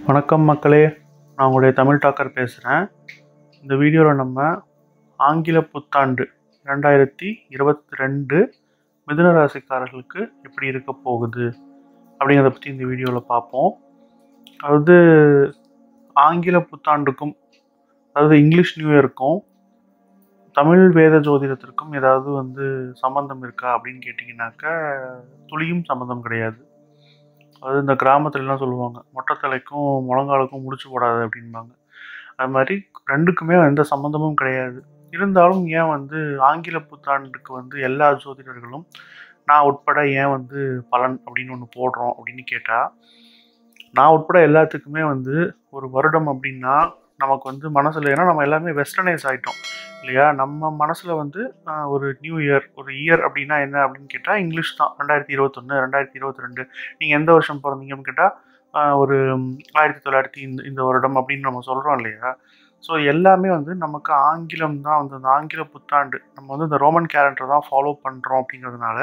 வணக்கம் மக்களே நான் உங்களுடைய தமிழ் டாக்கர் பேசுகிறேன் இந்த வீடியோவில் நம்ம ஆங்கில புத்தாண்டு ரெண்டாயிரத்தி இருபத்தி ரெண்டு மிதுன ராசிக்காரர்களுக்கு எப்படி இருக்க போகுது அப்படிங்கிறத பற்றி இந்த வீடியோவில் பார்ப்போம் அதாவது ஆங்கில புத்தாண்டுக்கும் அதாவது இங்கிலீஷ் நியூ இயருக்கும் தமிழ் வேத ஜோதிடத்திற்கும் ஏதாவது வந்து சம்மந்தம் இருக்கா அப்படின்னு கேட்டிங்கனாக்கா துளியும் சம்மந்தம் கிடையாது அது இந்த கிராமத்துலலாம் சொல்லுவாங்க மொட்டை தலைக்கும் முழங்காலுக்கும் முடிச்சு போடாது அப்படின்பாங்க அது மாதிரி ரெண்டுக்குமே எந்த சம்மந்தமும் கிடையாது இருந்தாலும் ஏன் வந்து ஆங்கில புத்தாண்டுக்கு வந்து எல்லா ஜோதிடர்களும் நான் உட்பட ஏன் வந்து பலன் அப்படின்னு ஒன்று போடுறோம் அப்படின்னு கேட்டால் நான் உட்பட எல்லாத்துக்குமே வந்து ஒரு வருடம் அப்படின்னா நமக்கு வந்து மனசில் ஏன்னா நம்ம எல்லாமே வெஸ்டர்னைஸ் ஆகிட்டோம் இல்லையா நம்ம மனசில் வந்து ஆஹ், ஒரு நியூ இயர் ஒரு இயர் அப்படின்னா என்ன அப்படின்னு கேட்டால் இங்கிலீஷ் தான் ரெண்டாயிரத்தி இருபத்தொன்று ரெண்டாயிரத்தி இருபத்தி ரெண்டு நீங்கள் எந்த வருஷம் பிறந்தீங்கன்னு கேட்டால் ஒரு ம், ஆயிரத்தி தொள்ளாயிரத்தி இந்த இந்த வருடம் அப்படின்னு நம்ம சொல்கிறோம் இல்லையா ஸோ எல்லாமே வந்து நமக்கு ஆங்கிலம் தான் வந்து அந்த ஆங்கில புத்தாண்டு நம்ம வந்து இந்த ரோமன் கேலண்டர் தான் ஃபாலோ பண்ணுறோம் அப்படிங்கிறதுனால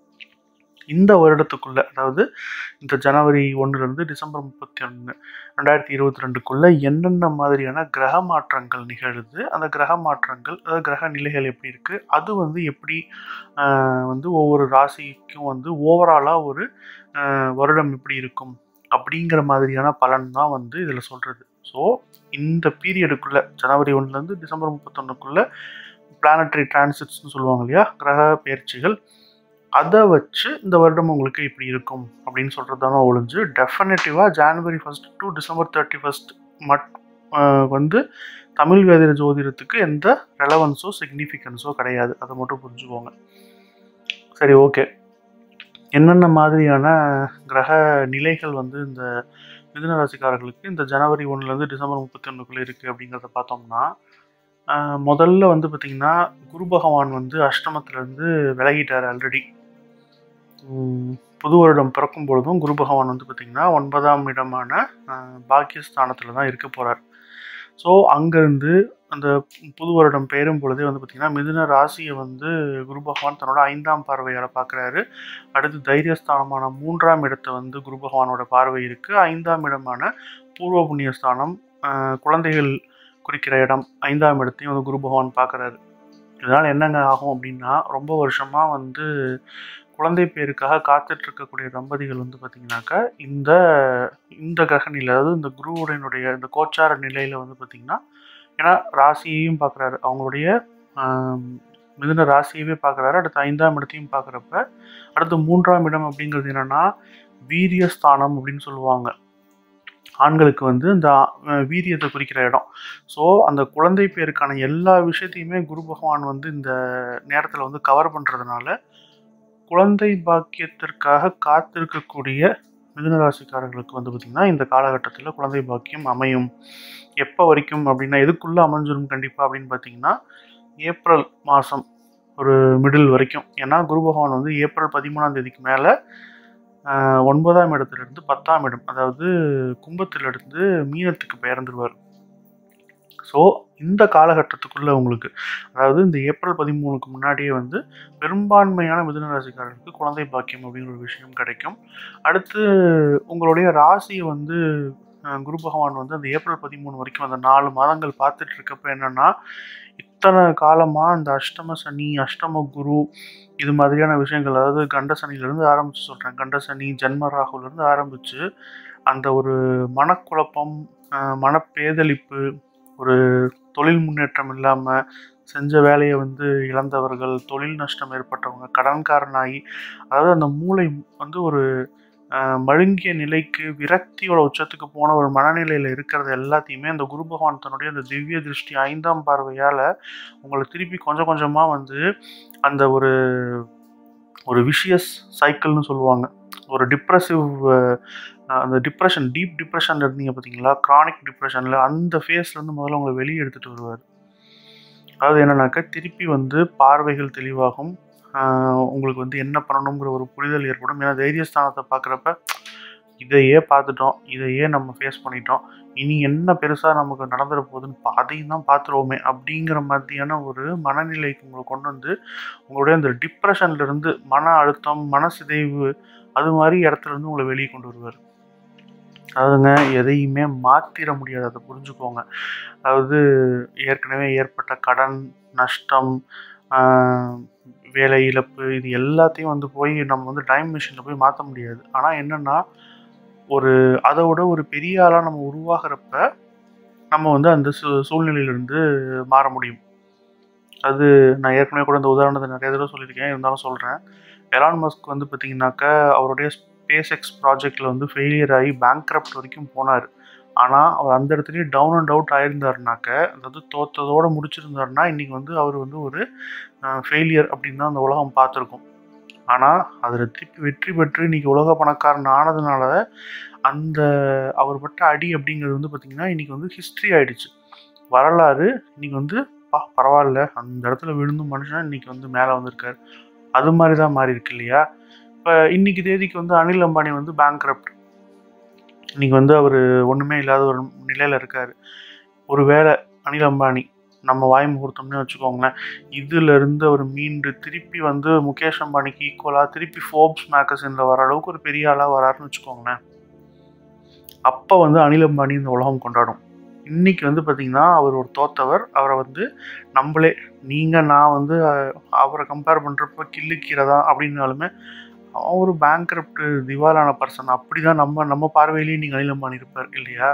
இந்த வருடத்துக்குள்ள அதாவது இந்த ஜனவரி ஒன்றுலேருந்து டிசம்பர் முப்பத்தி ஒன்று ரெண்டாயிரத்தி இருபத்தி ரெண்டுக்குள்ள என்னென்ன மாதிரியான கிரக மாற்றங்கள் நிகழுது அந்த கிரக மாற்றங்கள் அதாவது கிரக நிலைகள் எப்படி இருக்கு அது வந்து எப்படி ஆஹ், வந்து ஒவ்வொரு ராசிக்கும் வந்து ஓவராலாக ஒரு ஆஹ், வருடம் எப்படி இருக்கும் அப்படிங்கிற மாதிரியான பலன் தான் வந்து இதில் சொல்கிறது ஸோ இந்த பீரியடுக்குள்ள ஜனவரி ஒன்றுலேருந்து டிசம்பர் முப்பத்தொன்னுக்குள்ள பிளானட்டரி டிரான்சிட்ஸ்னு சொல்லுவாங்க இல்லையா கிரக பயிற்சிகள் அதை வச்சு இந்த வருடம் உங்களுக்கு இப்படி இருக்கும் அப்படின்னு சொல்கிறது தானே ஒழிஞ்சு டெஃபினட்டிவாக January first to December thirty first மட் ஆஹ் வந்து தமிழ் வேதிர ஜோதிடத்துக்கு எந்த ரெலவன்ஸோ சிக்னிஃபிகன்ஸோ கிடையாது அதை மட்டும் புரிஞ்சுக்கோங்க சரி ஓகே என்னென்ன மாதிரியான கிரக நிலைகள் வந்து இந்த மிதுன ராசிக்காரர்களுக்கு இந்த ஜனவரி ஒன்றுலேருந்து டிசம்பர் முப்பத்தி ஒன்றுக்குள்ளே இருக்குது அப்படிங்கிறத பார்த்தோம்னா ஆஹ் முதல்ல வந்து பார்த்திங்கன்னா குரு பகவான் வந்து அஷ்டமத்துலேருந்து விலகிட்டார் ஆல்ரெடி புது வருடம் பிறக்கும் பொழுதும் குரு பகவான் வந்து பார்த்திங்கன்னா ஒன்பதாம் இடமான ஆஹ் பாக்கியஸ்தானத்தில் தான் இருக்க போகிறார் ஸோ அங்கேருந்து அந்த புது வருடம் பெயரும் பொழுதே வந்து பார்த்திங்கன்னா மிதுன ராசியை வந்து குரு பகவான் தன்னோட ஐந்தாம் பார்வையால் பார்க்குறாரு அடுத்து தைரியஸ்தானமான மூன்றாம் இடத்தை வந்து குரு பகவானோட பார்வை இருக்குது ஐந்தாம் இடமான பூர்வ புண்ணியஸ்தானம் ஆஹ் குழந்தைகள் குறிக்கிற இடம் ஐந்தாம் இடத்தையும் வந்து குரு பகவான் பார்க்குறாரு இதனால் என்னங்க ஆகும் அப்படின்னா ரொம்ப வருஷமாக வந்து குழந்தை பேருக்காக காத்துட்டு இருக்கக்கூடிய தம்பதிகள் வந்து பார்த்தீங்கன்னாக்கா இந்த இந்த கிரக நிலை அதாவது இந்த குருவுடனுடைய இந்த கோச்சார நிலையில் வந்து பார்த்தீங்கன்னா ஏன்னா ராசியையும் பார்க்குறாரு அவங்களுடைய ஆம், மிதுன ராசியவே பார்க்குறாரு அடுத்து ஐந்தாம் இடத்தையும் பார்க்குறப்ப அடுத்து மூன்றாம் இடம் அப்படிங்கிறது என்னன்னா வீரியஸ்தானம் அப்படின்னு சொல்லுவாங்க ஆண்களுக்கு வந்து இந்த அஹ், வீரியத்தை குறிக்கிற இடம் ஸோ அந்த குழந்தை பேருக்கான எல்லா விஷயத்தையுமே குரு பகவான் வந்து இந்த நேரத்தில் வந்து கவர் பண்ணுறதுனால குழந்தை பாக்கியத்திற்காக காத்திருக்கக்கூடிய மிதுனராசிக்காரர்களுக்கு வந்து பார்த்திங்கன்னா இந்த காலகட்டத்தில் குழந்தை பாக்கியம் அமையும் எப்போ வரைக்கும் அப்படின்னா எதுக்குள்ளே அமைஞ்சிரும் கண்டிப்பாக அப்படின்னு பார்த்தீங்கன்னா ஏப்ரல் மாதம் ஒரு மிடில் வரைக்கும் ஏன்னா குரு பகவான் வந்து ஏப்ரல் பதிமூணாம் தேதிக்கு மேலே ஒன்பதாம் இடத்துலேருந்து பத்தாம் இடம் அதாவது கும்பத்திலிருந்து மீனத்துக்கு பெயர்ந்துருவார் ஸோ இந்த காலகட்டத்துக்குள்ளே உங்களுக்கு அதாவது இந்த ஏப்ரல் பதிமூணுக்கு முன்னாடியே வந்து பெரும்பான்மையான மிதுன ராசிக்காரர்களுக்கு குழந்தை பாக்கியம் அப்படிங்கிற ஒரு விஷயம் கிடைக்கும் அடுத்து உங்களுடைய ராசியை வந்து அஹ், குரு பகவான் வந்து அந்த ஏப்ரல் பதிமூணு வரைக்கும் அந்த நாலு மாதங்கள் பார்த்துட்டு இருக்கப்ப என்னன்னா இத்தனை காலமாக இந்த அஷ்டம சனி அஷ்டம குரு இது மாதிரியான விஷயங்கள் அதாவது கண்ட சனியிலேருந்து ஆரம்பித்து சொல்கிறேன் கண்ட சனி ஜென்ம ராகுலேருந்து ஆரம்பித்து அந்த ஒரு மனக்குழப்பம் அஹ், மனப்பேதளிப்பு ஒரு தொழில் முன்னேற்றம் இல்லாமல் செஞ்ச வேலையை வந்து இழந்தவர்கள் தொழில் நஷ்டம் ஏற்பட்டவங்க கடன்காரனாகி அதாவது அந்த மூளை வந்து ஒரு அஹ், மழுங்கிய நிலைக்கு விரக்தியோட உச்சத்துக்கு போன ஒரு மனநிலையில் இருக்கிறது எல்லாத்தையுமே அந்த குரு பகவான் தன்னுடைய அந்த திவ்ய திருஷ்டி ஐந்தாம் பார்வையால் உங்களை திருப்பி கொஞ்சம் கொஞ்சமாக வந்து அந்த ஒரு ஒரு விஷியஸ் சைக்கிள்னு சொல்லுவாங்க ஒரு டிப்ரெசிவ் அந்த டிப்ரெஷன் டீப் டிப்ரெஷனில் இருந்தீங்க பார்த்தீங்களா க்ரானிக் டிப்ரெஷனில் அந்த ஃபேஸ்லேருந்து முதல்ல உங்களை வெளியே எடுத்துகிட்டு வருவார் அதாவது என்னன்னாக்கா திருப்பி வந்து பார்வைகள் தெளிவாகும் ஆஹ் உங்களுக்கு வந்து என்ன பண்ணணுங்கிற ஒரு புரிதல் ஏற்படும் ஏன்னா தைரியஸ்தானத்தை பார்க்குறப்ப இதையே பார்த்துட்டோம் இதையே நம்ம ஃபேஸ் பண்ணிட்டோம் இனி என்ன பெருசாக நமக்கு நடந்துட போகுதுன்னு பா- அதையும் தான் பார்த்துருவோமே அப்படிங்கிற மாதிரியான ஒரு மனநிலைக்கு உங்களை கொண்டு வந்து உங்களுடைய அந்த டிப்ரெஷன்ல இருந்து மன அழுத்தம் மன சிதைவு அது மாதிரி இடத்துல இருந்து உங்களை வெளியே கொண்டு வருவார் அதாவதுங்க எதையுமே மாற்றிட முடியாது அதை புரிஞ்சுக்கோங்க அதாவது ஏற்கனவே ஏற்பட்ட கடன் நஷ்டம் ஆஹ், வேலை இழப்பு இது எல்லாத்தையும் வந்து போய் நம்ம வந்து டைம் மிஷினில் போய் மாற்ற முடியாது ஆனால் என்னென்னா ஒரு அதை விட ஒரு பெரிய ஆளாக நம்ம உருவாகிறப்ப நம்ம வந்து அந்த சூ சூழ்நிலையிலிருந்து மாற முடியும் அது நான் ஏற்கனவே கூட இந்த உதாரணத்தை நிறைய தடவை சொல்லியிருக்கேன் இருந்தாலும் சொல்கிறேன் எலான் மஸ்க் வந்து பார்த்தீங்கன்னாக்கா அவருடைய ஸ்பேஸ் எக்ஸ் ப்ராஜெக்டில் வந்து ஃபெயிலியர் ஆகி பேங்க்ரப்ட் வரைக்கும் போனார் ஆனால் அவர் அந்த இடத்துலயே டவுன் அண்ட் அவுட் ஆயிருந்தாருனாக்க அதாவது தோத்ததோடு முடிச்சிருந்தாருன்னா இன்றைக்கி வந்து அவர் வந்து ஒரு ஃபெயிலியர் அப்படின்னு தான் அந்த உலகம் பார்த்துருக்கும் ஆனால் அதில் திருப்பி வெற்றி பெற்று இன்றைக்கி உலக பணக்காரன் ஆனதுனால அந்த அவர் பட்ட அடி அப்படிங்கிறது வந்து பார்த்திங்கன்னா இன்றைக்கி வந்து ஹிஸ்ட்ரி ஆயிடுச்சு வரலாறு இன்னைக்கு வந்து பா பரவாயில்ல அந்த இடத்துல விழுந்து மனுஷன் இன்னைக்கு வந்து மேலே வந்திருக்காரு அது மாதிரி தான் மாறி இருக்கு இல்லையா இப்போ இன்னைக்கு தேதிக்கு வந்து அனில் அம்பானி வந்து பேங்க்ரப்ட் இன்னைக்கு வந்து அவர் ஒன்றுமே இல்லாத ஒரு நிலையில் இருக்கார் ஒருவேளை அனில் அம்பானி நம்ம வாய் முகூர்த்தம்னு வச்சுக்கோங்களேன் இதுல இருந்து அவர் மீண்டு திருப்பி வந்து முகேஷ் அம்பானிக்கு ஈக்குவலாக திருப்பி ஃபோர்ப்ஸ் மேகசினில் வர அளவுக்கு ஒரு பெரிய ஆளாக வராருன்னு வச்சுக்கோங்களேன் அப்போ வந்து அனில் அம்பானி இந்த உலகம் கொண்டாடும் இன்னைக்கு வந்து பார்த்தீங்கன்னா அவர் ஒரு தோத்தவர் அவரை வந்து நம்மளே நீங்கள் நான் வந்து அஹ், அவரை கம்பேர் பண்ணுறப்ப கிள்ளுக்கீரை அப்படின்னாலுமே அவன் ஒரு பேங்க்ரப்ட் திவாலான பர்சன் அப்படி தான் நம்ம நம்ம பார்வையிலேயே நீங்கள் அனில் அம்பானி இருப்பார் இல்லையா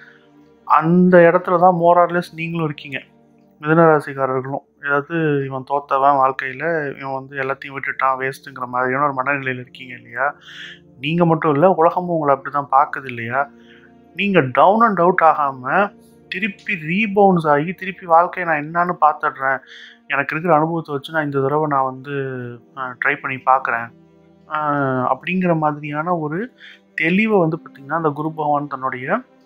அந்த இடத்துல தான் மோரார்லெஸ் நீங்களும் இருக்கீங்க மிதனராசிக்காரர்களும் ஏதாவது இவன் தோத்தவன் வாழ்க்கையில் இவன் வந்து எல்லாத்தையும் விட்டுட்டான் வேஸ்ட்டுங்கிற மாதிரியான ஒரு மனநிலையில் இருக்கீங்க இல்லையா நீங்கள் மட்டும் இல்லை உலகமும் உங்களை அப்படி தான் பார்க்குது இல்லையா நீங்கள் டவுன் அண்ட் அவுட் ஆகாமல் திருப்பி ரீபவுன்ஸ் ஆகி திருப்பி வாழ்க்கையை நான் என்னன்னு பார்த்துடுறேன் எனக்கு இருக்கிற அனுபவத்தை வச்சு நான் இந்த தடவை நான் வந்து ட்ரை பண்ணி பார்க்குறேன் அப்படிங்கிற மாதிரியான ஒரு தெளிவை வந்து பார்த்திங்கன்னா அந்த குரு பகவான் தன்னுடைய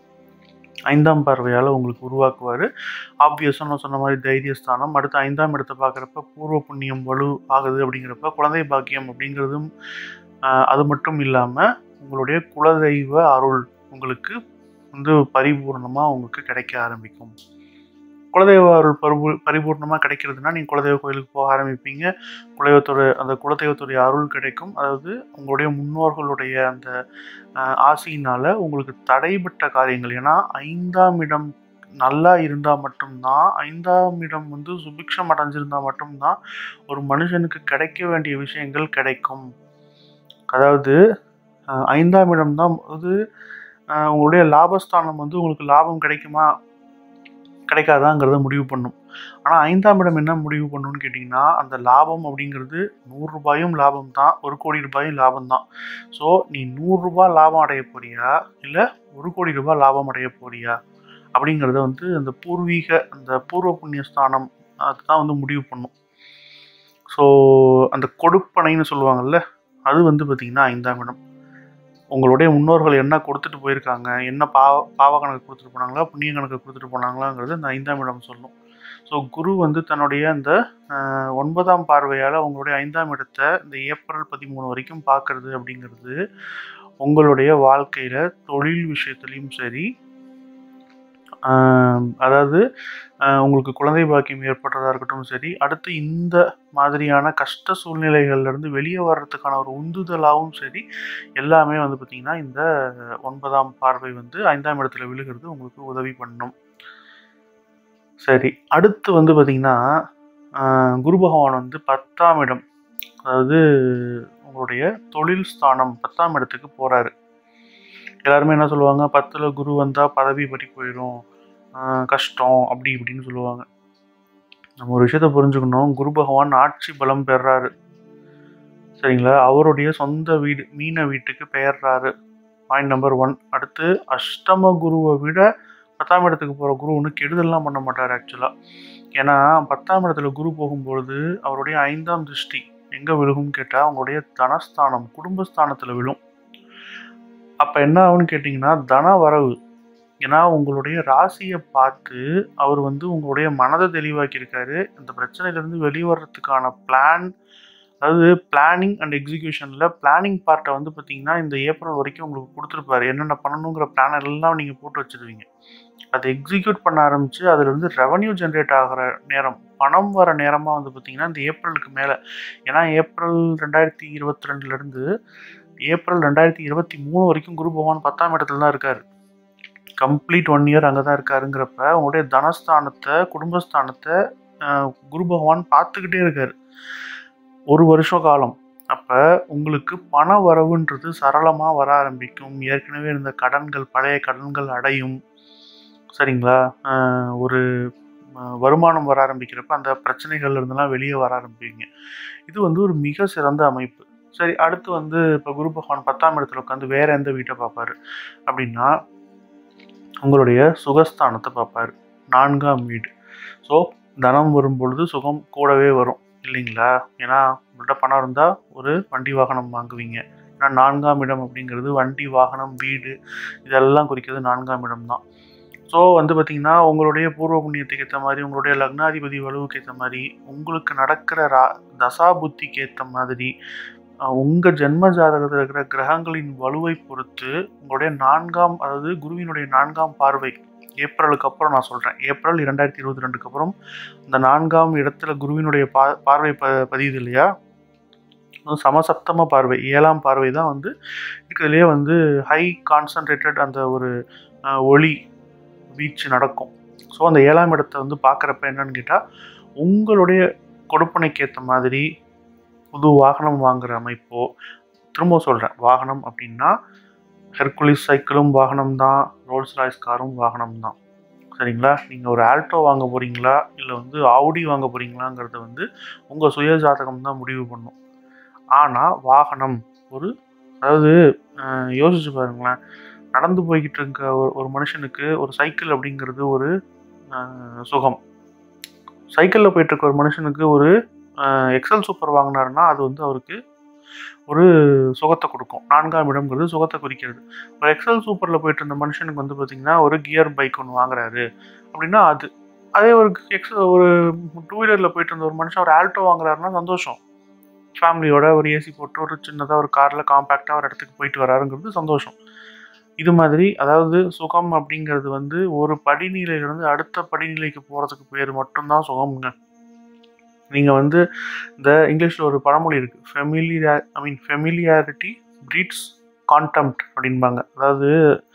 ஐந்தாம் பார்வையால் உங்களுக்கு உருவாக்குவார் ஆப்வியஸாக நான் சொன்ன மாதிரி தைரியஸ்தானம் அடுத்து ஐந்தாம் இடத்தை பார்க்குறப்ப பூர்வ புண்ணியம் வலு ஆகுது அப்படிங்கிறப்ப குழந்தை பாக்கியம் அப்படிங்கிறதும் ஆஹ், அது மட்டும் இல்லாமல் உங்களுடைய குலதெய்வ அருள் உங்களுக்கு வந்து பரிபூர்ணமாக உங்களுக்கு கிடைக்க ஆரம்பிக்கும் குலதெய்வ அருள் பரிபூ பரிபூர்ணமாக கிடைக்கிறதுனா நீங்கள் குலதெய்வ கோயிலுக்கு போக ஆரம்பிப்பீங்க குலதெய்வத்தோட அந்த குலதெய்வத்துடைய அருள் கிடைக்கும் அதாவது உங்களுடைய முன்னோர்களுடைய அந்த ஆஹ், ஆசையினால உங்களுக்கு தடைபட்ட காரியங்கள் ஏன்னா ஐந்தாம் இடம் நல்லா இருந்தால் மட்டும்தான் ஐந்தாம் இடம் வந்து சுபிக்ஷம் அடைஞ்சிருந்தால் மட்டும்தான் ஒரு மனுஷனுக்கு கிடைக்க வேண்டிய விஷயங்கள் கிடைக்கும் அதாவது ஆஹ், ஐந்தாம் இடம் தான் அது ஆஹ், உங்களுடைய லாபஸ்தானம் வந்து உங்களுக்கு லாபம் கிடைக்குமா கிடைக்காதாங்கிறத முடிவு பண்ணும் ஆனால் ஐந்தாம் இடம் என்ன முடிவு பண்ணுன்னு கேட்டிங்கன்னா அந்த லாபம் அப்படிங்கிறது நூறு ரூபாயும் லாபம் தான் ஒரு கோடி ரூபாயும் லாபம் தான் ஸோ நீ நூறுரூபா லாபம் அடைய போறியா இல்லை ஒரு கோடி ரூபாய் லாபம் அடைய போறியா அப்படிங்கிறத வந்து அந்த பூர்வீக அந்த பூர்வ புண்ணிய ஸ்தானம் அதுதான் வந்து முடிவு பண்ணும் ஸோ அந்த கொடுப்பனைன்னு சொல்லுவாங்கல்ல அது வந்து பார்த்திங்கன்னா ஐந்தாம் இடம் உங்களுடைய முன்னோர்கள் என்ன கொடுத்துட்டு போயிருக்காங்க என்ன பாவ பாவ கணக்கு கொடுத்துட்டு போனாங்களா புண்ணிய கணக்கு கொடுத்துட்டு போனாங்களாங்கிறது இந்த ஐந்தாம் இடம் சொல்லும் ஸோ குரு வந்து தன்னுடைய அந்த ஆஹ், ஒன்பதாம் பார்வையால் உங்களுடைய ஐந்தாம் இடத்தை இந்த ஏப்ரல் பதிமூணு வரைக்கும் பார்க்கறது அப்படிங்கிறது உங்களுடைய வாழ்க்கையில் தொழில் விஷயத்துலையும் சரி ஆஹ், அதாவது ஆஹ், உங்களுக்கு குழந்தை பாக்கியம் ஏற்படுறதா இருக்கட்டும் சரி அடுத்து இந்த மாதிரியான கஷ்ட சூழ்நிலைகள்ல இருந்து வெளியே வர்றதுக்கான ஒரு உந்துதலாகவும் சரி எல்லாமே வந்து பார்த்திங்கன்னா இந்த ஒன்பதாம் பார்வை வந்து ஐந்தாம் இடத்துல விழுகிறது உங்களுக்கு உதவி பண்ணும் சரி அடுத்து வந்து பார்த்திங்கன்னா ஆஹ், குரு பகவான் வந்து பத்தாம் இடம் அதாவது உங்களுடைய தொழில் ஸ்தானம் பத்தாம் இடத்துக்கு போகிறாரு எல்லாருமே என்ன சொல்லுவாங்க பத்தில் குரு வந்தால் பதவி பறி போயிடும் ஆஹ், கஷ்டம் அப்படி இப்படின்னு சொல்லுவாங்க நம்ம ஒரு விஷயத்த புரிஞ்சுக்கணும் குரு பகவான் ஆட்சி பலம் பெறாரு சரிங்களா அவருடைய சொந்த வீடு மீன வீட்டுக்கு பெயர்றாரு பாயிண்ட் நம்பர் ஒன் அடுத்து அஷ்டம குருவை விட பத்தாம் இடத்துக்கு போகிற குரு ஒன்றும் கெடுதல்லாம் பண்ண மாட்டார் ஆக்சுவலாக ஏன்னா பத்தாம் இடத்துல குரு போகும்பொழுது அவருடைய ஐந்தாம் திருஷ்டி எங்கே விழுகும்னு கேட்டால் அவங்களுடைய தனஸ்தானம் குடும்பஸ்தானத்தில் விழும் அப்போ என்ன ஆகும்னு கேட்டிங்கன்னா தன வரவு ஏன்னா உங்களுடைய ராசியை பார்த்து அவர் வந்து உங்களுடைய மனதை தெளிவாக்கியிருக்காரு இந்த பிரச்சனையிலேருந்து வெளிவரத்துக்கான பிளான் அதாவது பிளானிங் அண்ட் எக்ஸிக்யூஷனில் பிளானிங் பார்ட்டை வந்து பார்த்தீங்கன்னா இந்த ஏப்ரல் வரைக்கும் உங்களுக்கு கொடுத்துருப்பாரு என்னென்ன பண்ணணுங்கிற பிளான் எல்லாம் நீங்கள் போட்டு வச்சுருவீங்க அதை எக்ஸிக்யூட் பண்ண ஆரம்பித்து அதுலேருந்து ரெவன்யூ ஜென்ரேட் ஆகிற நேரம் பணம் வர நேரமாக வந்து பார்த்தீங்கன்னா இந்த ஏப்ரலுக்கு மேலே ஏன்னா ஏப்ரல் ரெண்டாயிரத்தி இருபத்தி ரெண்டுலேருந்து ஏப்ரல் ரெண்டாயிரத்தி இருபத்தி மூணு வரைக்கும் குரு பகவான் பத்தாம் இடத்துல தான் இருக்காரு கம்ப்ளீட் ஒன் இயர் அங்கே தான் இருக்காருங்கிறப்ப உங்களுடைய தனஸ்தானத்தை குடும்பஸ்தானத்தை ஆஹ், குரு பகவான் பார்த்துக்கிட்டே இருக்காரு ஒரு வருஷ காலம் அப்போ உங்களுக்கு பண வரவுன்றது சரளமாக வர ஆரம்பிக்கும் ஏற்கனவே இருந்த கடன்கள் பழைய கடன்கள் அடையும் சரிங்களா ஆஹ், ஒரு ஆஹ், வருமானம் வர ஆரம்பிக்கிறப்ப அந்த பிரச்சனைகள்ல இருந்தெல்லாம் வெளியே வர ஆரம்பிப்பீங்க இது வந்து ஒரு மிக சிறந்த அமைப்பு சரி அடுத்து வந்து இப்போ குரு பகவான் பத்தாம் இடத்துல உட்காந்து வேற எந்த வீட்டை பார்ப்பாரு அப்படின்னா உங்களுடைய சுகஸ்தானத்தை பார்ப்பாரு நான்காம் வீடு ஸோ தனம் வரும் பொழுது சுகம் கூடவே வரும் இல்லைங்களா ஏன்னா உங்கள்கிட்ட பணம் இருந்தால் ஒரு வண்டி வாகனம் வாங்குவீங்க ஏன்னா நான்காம் இடம் அப்படிங்கிறது வண்டி வாகனம் வீடு இதெல்லாம் குறிக்கிறது நான்காம் இடம் தான் ஸோ வந்து பார்த்திங்கன்னா உங்களுடைய பூர்வ புண்ணியத்துக்கு ஏற்ற மாதிரி உங்களுடைய லக்னாதிபதி வலுவுக்கு ஏற்ற மாதிரி உங்களுக்கு நடக்கிற ரா தசா புத்திக்கு ஏற்ற மாதிரி அஹ், உங்க ஜென்ம ஜாதகத்தில் இருக்கிற கிரகங்களின் வலுவை பொறுத்து உங்களுடைய நான்காம் அதாவது குருவினுடைய நான்காம் பார்வை ஏப்ரலுக்கு அப்புறம் நான் சொல்கிறேன் ஏப்ரல் இரண்டாயிரத்தி இருபத்தி ரெண்டுக்கு அப்புறம் இந்த நான்காம் இடத்துல குருவினுடைய பா பார்வை ப பதியுது இல்லையா அது சமசப்தம பார்வை ஏழாம் பார்வை தான் வந்து இருக்கிறதுலேயே வந்து ஹை கான்சன்ட்ரேட்டட் அந்த ஒரு அஹ், ஒளி வீச்சு நடக்கும் ஸோ அந்த ஏழாம் இடத்தை வந்து பார்க்குறப்ப என்னன்னு கேட்டால் உங்களுடைய கொடுப்பனைக்கு ஏற்ற மாதிரி புது வாகனம் வாங்குற அமைப்போ திரும்ப சொல்கிறேன் வாகனம் அப்படின்னா ஹெர்குலிஸ் சைக்கிளும் வாகனம் தான் ரோல்ஸ் ராய்ஸ் காரும் வாகனம் தான் சரிங்களா நீங்கள் ஒரு ஆல்டோ வாங்க போகிறீங்களா இல்லை வந்து ஆவுடி வாங்க போகிறீங்களாங்கிறத வந்து உங்கள் சுய ஜாதகம் தான் முடிவு பண்ணும் ஆனால் வாகனம் ஒரு அதாவது அஹ், யோசிச்சு பாருங்களேன் நடந்து போய்கிட்டு இருக்க ஒரு ஒரு மனுஷனுக்கு ஒரு சைக்கிள் அப்படிங்கிறது ஒரு அஹ், சுகம் சைக்கிளில் போயிட்டு இருக்க ஒரு மனுஷனுக்கு ஒரு எக்ஸல் சூப்பர் வாங்கினாருன்னா அது வந்து அவருக்கு ஒரு சுகத்தை கொடுக்கும் நான்காம் இடம்ங்கிறது சுகத்தை குறிக்கிறது ஒரு எக்ஸல் சூப்பரில் போயிட்டு இருந்த மனுஷனுக்கு வந்து பார்த்திங்கன்னா ஒரு கியர் பைக் ஒன்று வாங்குறாரு அப்படின்னா அது அதே ஒரு எக்ஸ் ஒரு டூ வீலரில் போயிட்டு இருந்த ஒரு மனுஷன் ஒரு ஆல்டோ வாங்குறாருன்னா சந்தோஷம் ஃபேமிலியோட ஒரு ஏசி போட்டு ஒரு சின்னதாக ஒரு காரில் காம்பேக்டாக ஒரு இடத்துக்கு போயிட்டு வராருங்கிறது சந்தோஷம் இது மாதிரி அதாவது சுகம் அப்படிங்கிறது வந்து ஒரு படிநிலையிலிருந்து அடுத்த படிநிலைக்கு போகிறதுக்கு பேர் மட்டும்தான் சுகம்ங்க நீங்கள் வந்து இந்த இங்கிலீஷில் ஒரு பழமொழி இருக்குது ஃபெமிலியார் ஐ மீன் ஃபெமிலியாரிட்டி ப்ரீட்ஸ் கான்டெம்ட் அப்படின்பாங்க அதாவது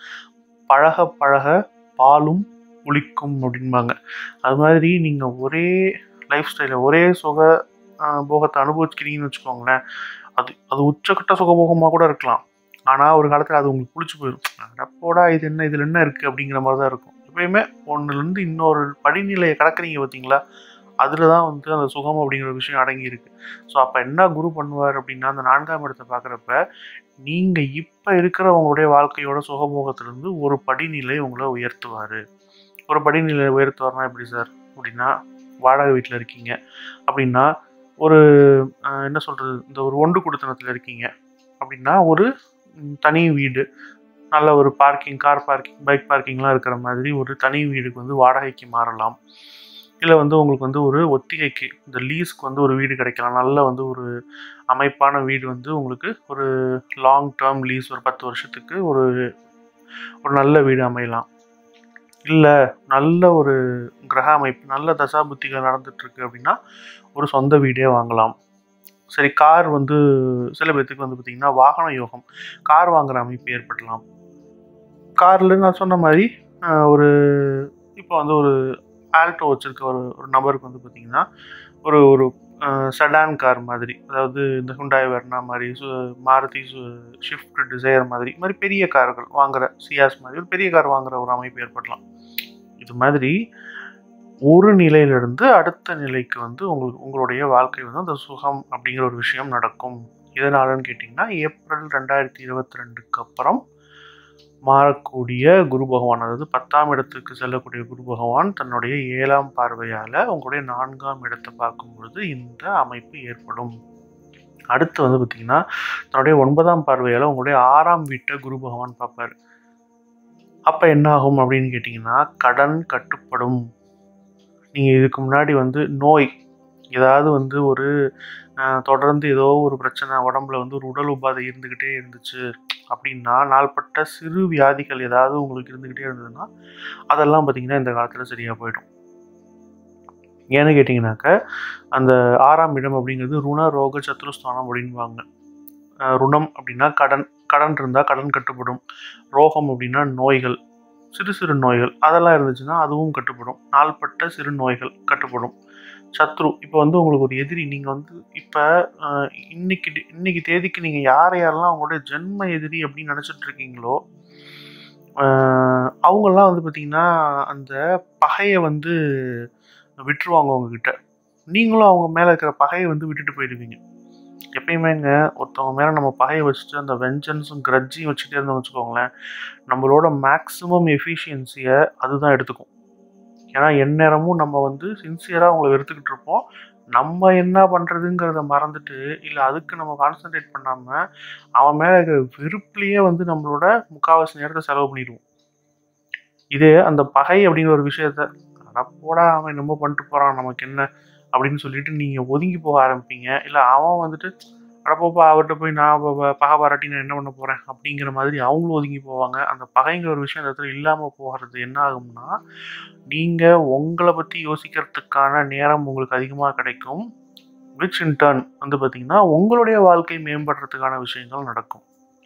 பழக பழக பாலும் புளிக்கும் அப்படின்பாங்க அது மாதிரி நீங்கள் ஒரே லைஃப் ஸ்டைலில் ஒரே சுக ஆஹ், போகத்தை அனுபவிக்கிறீங்கன்னு வச்சுக்கோங்களேன் அது அது உச்சக்கட்ட சுகபோகமாக கூட இருக்கலாம் ஆனால் ஒரு காலத்தில் அது உங்களுக்கு பிடிச்சி போயிடும் அடப்போடா இது என்ன இதில் என்ன இருக்குது அப்படிங்கிற மாதிரி தான் இருக்கும் எப்பயுமே ஒன்றுலேருந்து இன்னொரு படிநிலையை கடக்குறீங்க பார்த்தீங்களா அதில் தான் வந்து அந்த சுகம் அப்படிங்கிற விஷயம் அடங்கி இருக்கு ஸோ அப்போ என்ன குரு பண்ணுவார் அப்படின்னா அந்த நான்காம் இடத்தை பார்க்குறப்ப நீங்கள் இப்போ இருக்கிற உங்களுடைய வாழ்க்கையோட சுகபோகத்திலேருந்து ஒரு படிநிலை உங்களை உயர்த்துவார் ஒரு படிநிலை உயர்த்துவார்னா எப்படி சார் அப்படின்னா வாடகை வீட்டில் இருக்கீங்க அப்படின்னா ஒரு ஆஹ், என்ன சொல்கிறது இந்த ஒரு ஒன்று குடுத்தனத்தில் இருக்கீங்க அப்படின்னா ஒரு ம், தனி வீடு நல்ல ஒரு பார்க்கிங் கார் பார்க்கிங் பைக் பார்க்கிங்லாம் இருக்கிற மாதிரி ஒரு தனி வீடுக்கு வந்து வாடகைக்கு மாறலாம் இல்லை வந்து உங்களுக்கு வந்து ஒரு ஒத்திகைக்கு இந்த லீஸ்க்கு வந்து ஒரு வீடு கிடைக்கலாம் நல்ல வந்து ஒரு அமைப்பான வீடு வந்து உங்களுக்கு ஒரு லாங் டேர்ம் லீஸ் ஒரு பத்து வருஷத்துக்கு ஒரு ஒரு நல்ல வீடு அமையலாம் இல்லை நல்ல ஒரு கிரக அமைப்பு நல்ல தசா புத்திகள் நடந்துட்டு இருக்கு அப்படின்னா ஒரு சொந்த வீடே வாங்கலாம் சரி கார் வந்து சில பேர்த்துக்கு வந்து பார்த்திங்கன்னா வாகன யோகம் கார் வாங்குற அமைப்பு ஏற்படலாம் காரில் நான் சொன்ன மாதிரி ஆஹ், ஒரு இப்போ வந்து ஒரு ஆல்டோ வச்சிருக்க ஒரு ஒரு நபருக்கு வந்து பார்த்திங்கன்னா ஒரு ஒரு செடான் கார் மாதிரி அதாவது இந்த ஹுண்டாய் வெர்னா மாதிரி சு மாருதி சு ஷிஃப்ட் டிசைர் மாதிரி இது மாதிரி பெரிய கார்கள் வாங்குற சியாஸ் மாதிரி ஒரு பெரிய கார் வாங்குற ஒரு அமைப்பு ஏற்படலாம் இது மாதிரி ஒரு நிலையிலிருந்து அடுத்த நிலைக்கு வந்து உங்களுக்கு உங்களுடைய வாழ்க்கை வந்து அந்த சுகம் அப்படிங்கிற ஒரு விஷயம் நடக்கும் எதனாலன்னு கேட்டிங்கன்னா ஏப்ரல் ரெண்டாயிரத்தி இருபத்தி ரெண்டுக்கு அப்புறம் மாறக்கூடிய குரு பகவான் அதாவது பத்தாம் இடத்துக்கு செல்லக்கூடிய குரு பகவான் தன்னுடைய ஏழாம் பார்வையால் உங்களுடைய நான்காம் இடத்தை பார்க்கும் பொழுது இந்த அமைப்பு ஏற்படும் அடுத்து வந்து பார்த்திங்கன்னா தன்னுடைய ஒன்பதாம் பார்வையால் உங்களுடைய ஆறாம் வீட்டை குரு பகவான் பார்ப்பார் அப்போ என்ன ஆகும் அப்படின்னு கேட்டிங்கன்னா கடன் கட்டுப்படும் நீங்கள் இதுக்கு முன்னாடி வந்து நோய் ஏதாவது வந்து ஒரு ஆஹ், தொடர்ந்து ஏதோ ஒரு பிரச்சனை உடம்புல வந்து ஒரு உடல் உபாதை இருந்துக்கிட்டே இருந்துச்சு அப்படின்னா நாள்பட்ட சிறு வியாதிகள் ஏதாவது உங்களுக்கு இருந்துக்கிட்டே இருந்ததுன்னா அதெல்லாம் பார்த்தீங்கன்னா இந்த காலத்தில் சரியாக போயிடும் ஏன்னு கேட்டிங்கனாக்க அந்த ஆறாம் இடம் அப்படிங்கிறது ருண ரோக சத்ருஸ்தானம் அப்படின்வாங்க அஹ் ருணம் அப்படின்னா கடன் கடன் இருந்தால் கடன் கட்டுப்படும் ரோகம் அப்படின்னா நோய்கள் சிறு சிறு நோய்கள் அதெல்லாம் இருந்துச்சுன்னா அதுவும் கட்டுப்படும் நாள்பட்ட சிறு நோய்கள் கட்டுப்படும் சத்ரு இப்போ வந்து உங்களுக்கு ஒரு எதிரி நீங்கள் வந்து இப்போ இன்னைக்கு டி- இன்னைக்கு தேதிக்கு நீங்கள் யார் யாரெல்லாம் அவங்களுடைய ஜென்ம எதிரி அப்படின்னு நினச்சிட்டு இருக்கீங்களோ ஆஹ் அவங்கெல்லாம் வந்து பார்த்தீங்கன்னா அந்த பகையை வந்து விட்டுருவாங்க உங்ககிட்ட நீங்களும் அவங்க மேலே இருக்கிற பகையை வந்து விட்டுட்டு போயிடுவீங்க எப்பயுமேங்க ஒருத்தவங்க மேலே நம்ம பகையை வச்சுட்டு அந்த வெஞ்சன்ஸும் கிரட்ஜையும் வச்சுட்டே இருந்தோம் வச்சுக்கோங்களேன் நம்மளோட மேக்ஸிமம் எஃபிஷியன்சியை அதுதான் எடுத்துக்கும் ஏன்னா எந்நேரமும் நம்ம வந்து சின்சியராக அவங்கள வெறுத்துக்கிட்டு இருப்போம் நம்ம என்ன பண்ணுறதுங்கிறத மறந்துட்டு இல்லை அதுக்கு நம்ம கான்சென்ட்ரேட் பண்ணாமல் அவன் மேலே இருக்கிற வெறுப்புலேயே வந்து நம்மளோட முக்கால்வாசி நேரத்தை செலவு பண்ணிடுவோம் இதே அந்த பகை அப்படிங்கிற ஒரு விஷயத்த அட போடா அவன் என்னமோ பண்ணிட்டு போகிறான் நமக்கு என்ன அப்படின்னு சொல்லிட்டு நீங்கள் ஒதுங்கி போக ஆரம்பிப்பீங்க இல்லை அவன் வந்துட்டு அடப்போப்பா அவர்கிட்ட போய் நான் ப- ப- பகை பாராட்டி நான் என்ன பண்ண போகிறேன் அப்படிங்கிற மாதிரி அவங்களும் ஒதுங்கி போவாங்க அந்த பகைங்கிற ஒரு விஷயம் அந்த இடத்துல இல்லாமல் போகிறது என்ன ஆகும்னா நீங்கள் உங்களை பற்றி யோசிக்கிறதுக்கான நேரம் உங்களுக்கு அதிகமாக கிடைக்கும் விச் இன் டர்ன் வந்து பார்த்தீங்கன்னா உங்களுடைய வாழ்க்கை மேம்படுறதுக்கான விஷயங்கள் நடக்கும்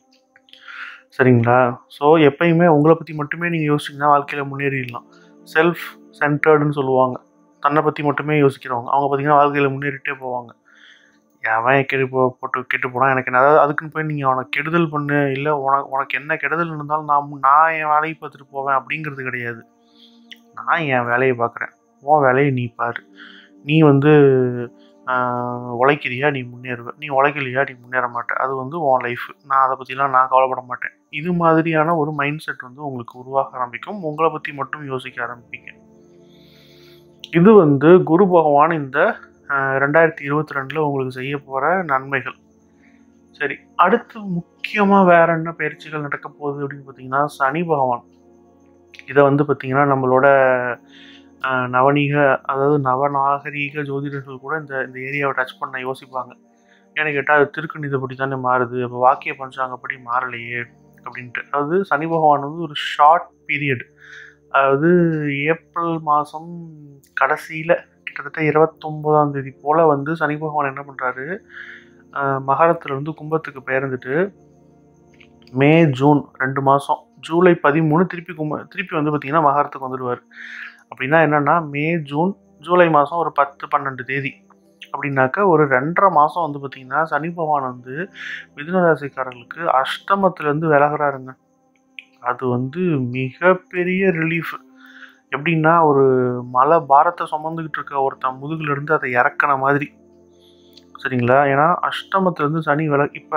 சரிங்களா ஸோ எப்பயுமே உங்களை பற்றி மட்டுமே நீங்கள் யோசிச்சிங்கன்னா வாழ்க்கையில் முன்னேறிடலாம் செல்ஃப் சென்டர்டுன்னு சொல்லுவாங்க தன்னை பற்றி மட்டுமே யோசிக்கிறவங்க அவங்க பார்த்தீங்கன்னா வாழ்க்கையில் முன்னேறிட்டே போவாங்க அவன் கெடு போ போட்டு கெட்டு போனான் எனக்கு என்ன அதாவது அதுக்குன்னு போய் நீங்கள் அவனை கெடுதல் பண்ணு இல்லை உனக்கு உனக்கு என்ன கெடுதல் இருந்தாலும் நான் மு- நான் என் வேலையை பார்த்துட்டு போவேன் அப்படிங்கிறது கிடையாது நான் என் வேலையை பார்க்குறேன் உன் வேலையை நீ பாரு நீ வந்து ஆஹ், உழைக்கிறியா நீ முன்னேறுவ நீ உழைக்கலையா நீ முன்னேற மாட்ட அது வந்து உன் லைஃப் நான் அதை பற்றிலாம் நான் கவலைப்பட மாட்டேன் இது மாதிரியான ஒரு மைண்ட் செட் வந்து உங்களுக்கு உருவாக ஆரம்பிக்கும் உங்களை பற்றி மட்டும் யோசிக்க ஆரம்பிப்பீங்க இது வந்து குரு பகவான் இந்த ஆஹ், ரெண்டாயிரத்தி இருபத்தி ரெண்டில் உங்களுக்கு செய்ய போகிற நன்மைகள் சரி அடுத்து முக்கியமாக வேற என்ன பயிற்சிகள் நடக்க போகுது அப்படின்னு பார்த்தீங்கன்னா சனி பகவான் இதை வந்து பார்த்தீங்கன்னா நம்மளோட ஆஹ், நவநீக அதாவது நவநாகரீக ஜோதிடர்கள் கூட இந்த இந்த ஏரியாவை டச் பண்ண யோசிப்பாங்க ஏன்னு கேட்டால் அது திருக்கணிதப்படி தானே மாறுது அப்போ வாக்கிய பஞ்சாங்கப்படி மாறலையே அப்படின்ட்டு அதாவது சனி பகவான் வந்து ஒரு ஷார்ட் பீரியட் அதாவது ஏப்ரல் மாதம் கடைசியில் கிட்டத்தட்ட இருபத்தொம்போதாம் தேதி போல் வந்து சனி பகவான் என்ன பண்ணுறாரு மகரத்துலேருந்து கும்பத்துக்கு பெயர்ந்துட்டு மே ஜூன் ரெண்டு மாதம் ஜூலை பதிமூணு திருப்பி கும்ப திருப்பி வந்து பார்த்திங்கன்னா மகரத்துக்கு வந்துடுவார் அப்படின்னா என்னென்னா மே ஜூன் ஜூலை மாதம் ஒரு பத்து பன்னெண்டு தேதி அப்படின்னாக்க ஒரு ரெண்டரை மாதம் வந்து பார்த்திங்கன்னா சனி பகவான் வந்து மிதுன ராசிக்காரர்களுக்கு அஷ்டமத்துலேருந்து விலகுறாருங்க அது வந்து மிகப்பெரிய ரிலீஃப் எப்படின்னா ஒரு மலை பாரத்தை சுமந்துக்கிட்டு இருக்க ஒருத்தன் முதுகுல இருந்து அதை இறக்குன மாதிரி சரிங்களா ஏன்னா அஷ்டமத்துலேருந்து சனி வில இப்போ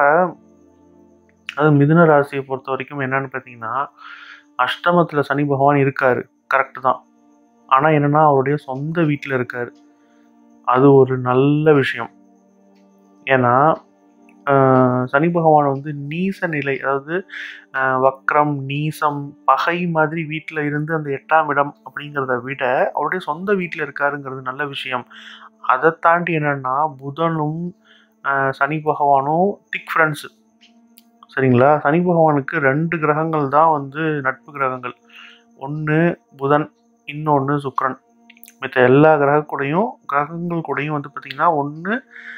அது மிதுன ராசியை பொறுத்த வரைக்கும் என்னன்னு பார்த்தீங்கன்னா அஷ்டமத்தில் சனி பகவான் இருக்காரு கரெக்டு தான் ஆனால் என்னன்னா அவருடைய சொந்த வீட்டில் இருக்காரு அது ஒரு நல்ல விஷயம் ஏன்னா ஆஹ், சனி பகவான் வந்து நீச நிலை அதாவது ஆஹ், வக்ரம் நீசம் பகை மாதிரி வீட்டில் இருந்து அந்த எட்டாம் இடம் அப்படிங்கிறத விட அவருடைய சொந்த வீட்டில் இருக்காருங்கிறது நல்ல விஷயம் அதை தாண்டி என்னன்னா புதனும் ஆஹ், சனி பகவானும் திக் ஃப்ரெண்ட்ஸு சரிங்களா சனி பகவானுக்கு ரெண்டு கிரகங்கள் தான் வந்து நட்பு கிரகங்கள் ஒன்று புதன் இன்னொன்று சுக்கிரன் மற்ற எல்லா கிரக கூடயும் கிரகங்கள் கூடயும் வந்து பார்த்திங்கன்னா ஒன்று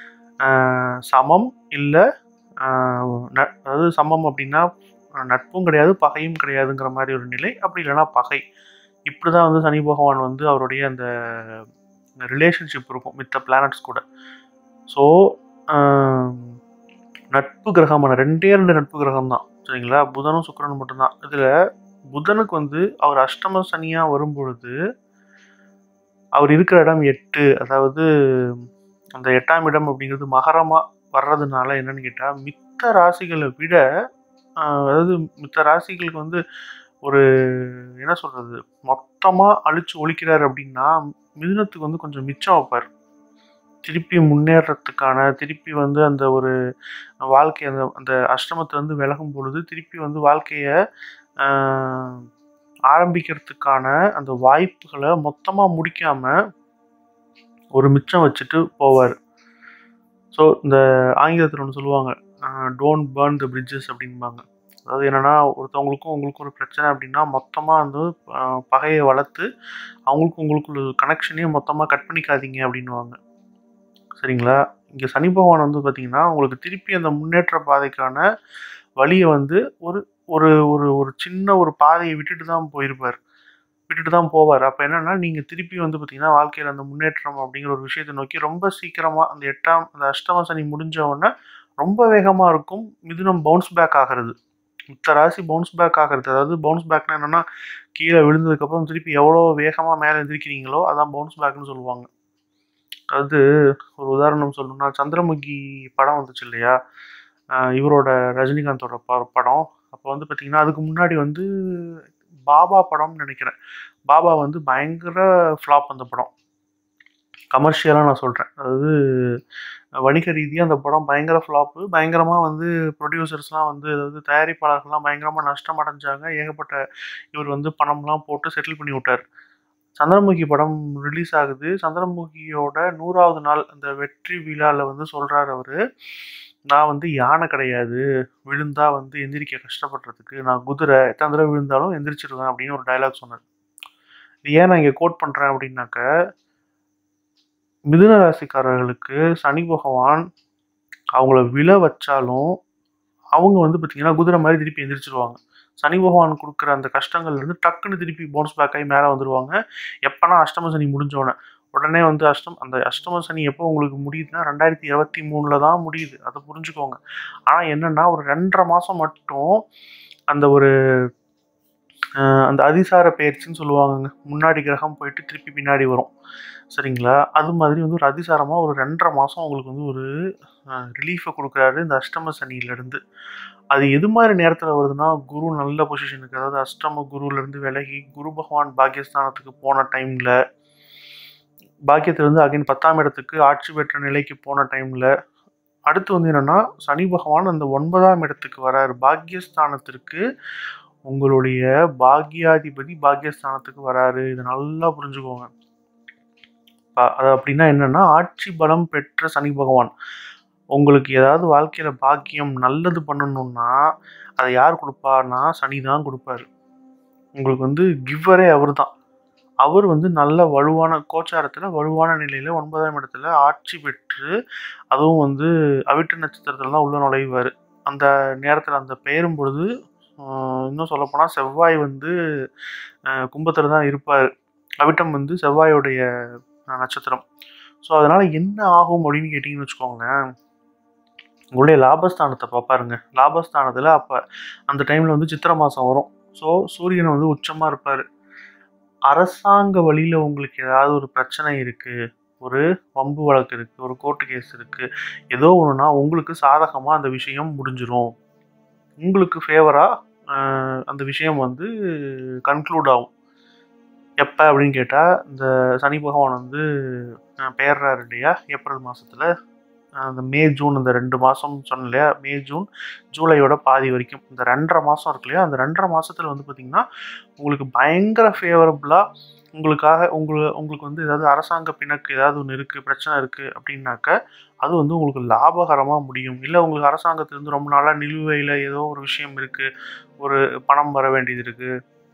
சமம் இல்லை அதாவது சமம் அப்படின்னா ஆஹ், நட்பும் கிடையாது பகையும் கிடையாதுங்கிற மாதிரி ஒரு நிலை அப்படி இல்லைன்னா பகை இப்படி தான் வந்து சனி பகவான் வந்து அவருடைய அந்த ரிலேஷன்ஷிப் இருக்கும் மித்த பிளானட்ஸ் கூட ஸோ நட்பு கிரகமான ரெண்டே ரெண்டு நட்பு கிரகம் தான் சரிங்களா புதனும் சுக்கிரனும் மட்டும்தான் இதில் புதனுக்கு வந்து அவர் அஷ்டம சனியாக வரும்பொழுது அவர் இருக்கிற இடம் எட்டு அதாவது அந்த எட்டாம் இடம் அப்படிங்கிறது மகரமாக வர்றதுனால என்னன்னு கேட்டால் மித்த ராசிகளை விட ஆஹ், அதாவது மித்த ராசிகளுக்கு வந்து ஒரு என்ன சொல்கிறது மொத்தமாக அழிச்சு ஒழிக்கிறார் அப்படின்னா மிதுனத்துக்கு வந்து கொஞ்சம் மிச்சம் வைப்பார் திருப்பி முன்னேறத்துக்கான திருப்பி வந்து அந்த ஒரு வாழ்க்கை அந்த அந்த அஷ்டமத்துலேருந்து விலகும் பொழுது திருப்பி வந்து வாழ்க்கையை ஆஹ், ஆரம்பிக்கிறதுக்கான அந்த வாய்ப்புகளை மொத்தமாக முடிக்காமல் ஒரு மிச்சம் வச்சுட்டு போவார் ஸோ இந்த ஆங்கிலத்தில் ஒன்று சொல்லுவாங்க டோன்ட் பேர்ன் த பிரிட்ஜஸ் அப்படிம்பாங்க அதாவது என்னென்னா ஒருத்தவங்களுக்கும் உங்களுக்கும் ஒரு பிரச்சனை அப்படின்னா மொத்தமாக வந்து ஆஹ், பகையை வளர்த்து அவங்களுக்கும் உங்களுக்குள்ள கனெக்ஷனையும் மொத்தமாக கட் பண்ணிக்காதீங்க அப்படின்னுவாங்க சரிங்களா இங்கே சனி பகவான் வந்து பார்த்தீங்கன்னா உங்களுக்கு திருப்பி அந்த முன்னேற்ற பாதைக்கான வழியை வந்து ஒரு ஒரு ஒரு ஒரு சின்ன ஒரு பாதையை விட்டுட்டு தான் போயிருப்பார் விட்டுட்டு தான் போவார் அப்போ என்னன்னா நீங்கள் திருப்பி வந்து பார்த்தீங்கன்னா வாழ்க்கையில் அந்த முன்னேற்றம் அப்படிங்கிற ஒரு விஷயத்தை நோக்கி ரொம்ப சீக்கிரமாக அந்த எட்டாம் அந்த அஷ்டம சனி முடிஞ்ச உடனே ரொம்ப வேகமாக இருக்கும் மிதுனம் பவுன்ஸ் பேக் ஆகிறது மித்த ராசி பவுன்ஸ் பேக் ஆகிறது அதாவது பவுன்ஸ் பேக்னா என்னன்னா கீழே விழுந்ததுக்கப்புறம் திருப்பி எவ்வளோ வேகமாக மேலே எந்திரிக்கிறீங்களோ அதான் பவுன்ஸ் பேக்னு சொல்லுவாங்க அது ஒரு உதாரணம் சொல்லணும்னா சந்திரமுகி படம் வந்துச்சு இல்லையா ஆஹ் இவரோட ரஜினிகாந்தோட ப படம் அப்போ வந்து பார்த்தீங்கன்னா அதுக்கு முன்னாடி வந்து பாபா படம்னு நினைக்கிறேன் பாபா வந்து பயங்கர ஃப்ளாப் அந்த படம் கமர்ஷியலாக நான் சொல்கிறேன் அதாவது வணிக ரீதியாக அந்த படம் பயங்கர ஃப்ளாப்பு பயங்கரமாக வந்து ப்ரொடியூசர்ஸ்லாம் வந்து அதாவது தயாரிப்பாளர்கள்லாம் பயங்கரமாக நஷ்டம் அடைஞ்சாங்க ஏகப்பட்ட இவர் வந்து பணம்லாம் போட்டு செட்டில் பண்ணி விட்டார் சந்திரமுகி படம் ரிலீஸ் ஆகுது சந்திரமுகியோட நூறாவது நாள் அந்த வெற்றி விழாவில் வந்து சொல்கிறார் அவர் நான் வந்து யானை கிடையாது விழுந்தா வந்து எந்திரிக்க கஷ்டப்படுறதுக்கு நான் குதிரை எத்தனை தடவை விழுந்தாலும் எந்திரிச்சிருவேன் அப்படின்னு ஒரு டயலாக் சொன்னார் இது ஏன் நான் இங்கே கோட் பண்ணுறேன் அப்படின்னாக்க மிதுன ராசிக்காரர்களுக்கு சனி பகவான் அவங்கள விழ வச்சாலும் அவங்க வந்து பார்த்தீங்கன்னா குதிரை மாதிரி திருப்பி எந்திரிச்சிருவாங்க சனி பகவான் கொடுக்குற அந்த கஷ்டங்கள்லேருந்து டக்குன்னு திருப்பி போனஸ் பேக் ஆகி மேலே வந்துடுவாங்க எப்போனா அஷ்டம சனி முடிஞ்சோடனே உடனே வந்து அஷ்டம் அந்த அஷ்டம சனி எப்போ உங்களுக்கு முடியுதுன்னா ரெண்டாயிரத்தி இருபத்தி மூணில் தான் முடியுது அதை புரிஞ்சுக்கோங்க ஆனால் என்னென்னா ஒரு ரெண்டரை மாதம் மட்டும் அந்த ஒரு அஹ், அந்த அதிசார பயிற்சின்னு சொல்லுவாங்கங்க முன்னாடி கிரகம் போயிட்டு திருப்பி பின்னாடி வரும் சரிங்களா அது மாதிரி வந்து ஒரு அதிசாரமாக ஒரு ரெண்டரை மாதம் உங்களுக்கு வந்து ஒரு ரிலீஃபை கொடுக்குறாரு இந்த அஷ்டம சனியிலேருந்து அது எது மாதிரி நேரத்தில் வருதுன்னா குரு நல்ல பொசிஷனுக்கு அதாவது அஷ்டம குருவிலேருந்து விலகி குரு பகவான் பாக்கியஸ்தானத்துக்கு போன டைமில் பாக்கியத்திலிருந்து அகைன் பத்தாம் இடத்துக்கு ஆட்சி பெற்ற நிலைக்கு போன டைமில் அடுத்து வந்து என்னென்னா சனி பகவான் அந்த ஒன்பதாம் இடத்துக்கு வராரு பாக்கியஸ்தானத்திற்கு உங்களுடைய பாக்கியாதிபதி பாக்கியஸ்தானத்துக்கு வராரு இதை நல்லா புரிஞ்சுக்கோங்க ப- அது அப்படின்னா என்னன்னா ஆட்சி பலம் பெற்ற சனி பகவான் உங்களுக்கு ஏதாவது வாழ்க்கையில பாக்கியம் நல்லது பண்ணணும்னா அதை யார் கொடுப்பார்னா சனி தான் கொடுப்பாரு உங்களுக்கு வந்து கிவ்வரே அவர் தான் அவர் வந்து நல்ல வலுவான கோச்சாரத்தில் வலுவான நிலையில் ஒன்பதாம் இடத்துல ஆட்சி பெற்று அதுவும் வந்து அவிட்ட நட்சத்திரத்துல தான் உள்ள நுழைவார் அந்த நேரத்தில் அந்த பெயரும் பொழுது ஆஹ், இன்னும் சொல்லப்போனால் செவ்வாய் வந்து கும்பத்தில் தான் இருப்பார் அவிட்டம் வந்து செவ்வாயோடைய அஹ், நட்சத்திரம் ஸோ அதனால் என்ன ஆகும் அப்படின்னு கேட்டிங்கன்னு வச்சுக்கோங்களேன் உங்களுடைய லாபஸ்தானத்தை பார்ப்பாருங்க லாபஸ்தானத்தில் அப்போ அந்த டைமில் வந்து சித்திரை மாதம் வரும் ஸோ சூரியன் வந்து உச்சமாக இருப்பார் அரசாங்க வழியில் உங்களுக்கு ஏதாவது ஒரு பிரச்சனை இருக்குது ஒரு வம்பு வழக்கு இருக்குது ஒரு கோர்ட்டு கேஸ் இருக்குது ஏதோ ஒன்றுனா உங்களுக்கு சாதகமாக அந்த விஷயம் முடிஞ்சிரும் உங்களுக்கு ஃபேவராக அந்த விஷயம் வந்து கன்க்ளூட் ஆகும் எப்போ அப்படின்னு கேட்டால் இந்த சனி பகவான் வந்து அஹ், பெயர்றாரு இல்லையா ஏப்ரல் மாதத்தில் அந்த மே ஜூன் இந்த ரெண்டு மாதம் சொன்னேன் இல்லையா மே ஜூன் ஜூலையோட பாதி வரைக்கும் இந்த ரெண்டரை மாதம் இருக்கு இல்லையா அந்த ரெண்டரை மாதத்தில் வந்து பார்த்திங்கன்னா உங்களுக்கு பயங்கர ஃபேவரபுளாக உங்களுக்காக உங்களை உங்களுக்கு வந்து ஏதாவது அரசாங்க பிணக்கு ஏதாவது ஒன்று இருக்குது பிரச்சனை இருக்குது அப்படின்னாக்க அது வந்து உங்களுக்கு லாபகரமாக முடியும் இல்லை உங்களுக்கு அரசாங்கத்திலேருந்து ரொம்ப நாளாக நிலுவையில் ஏதோ ஒரு விஷயம் இருக்குது ஒரு பணம் வர வேண்டியது இருக்குது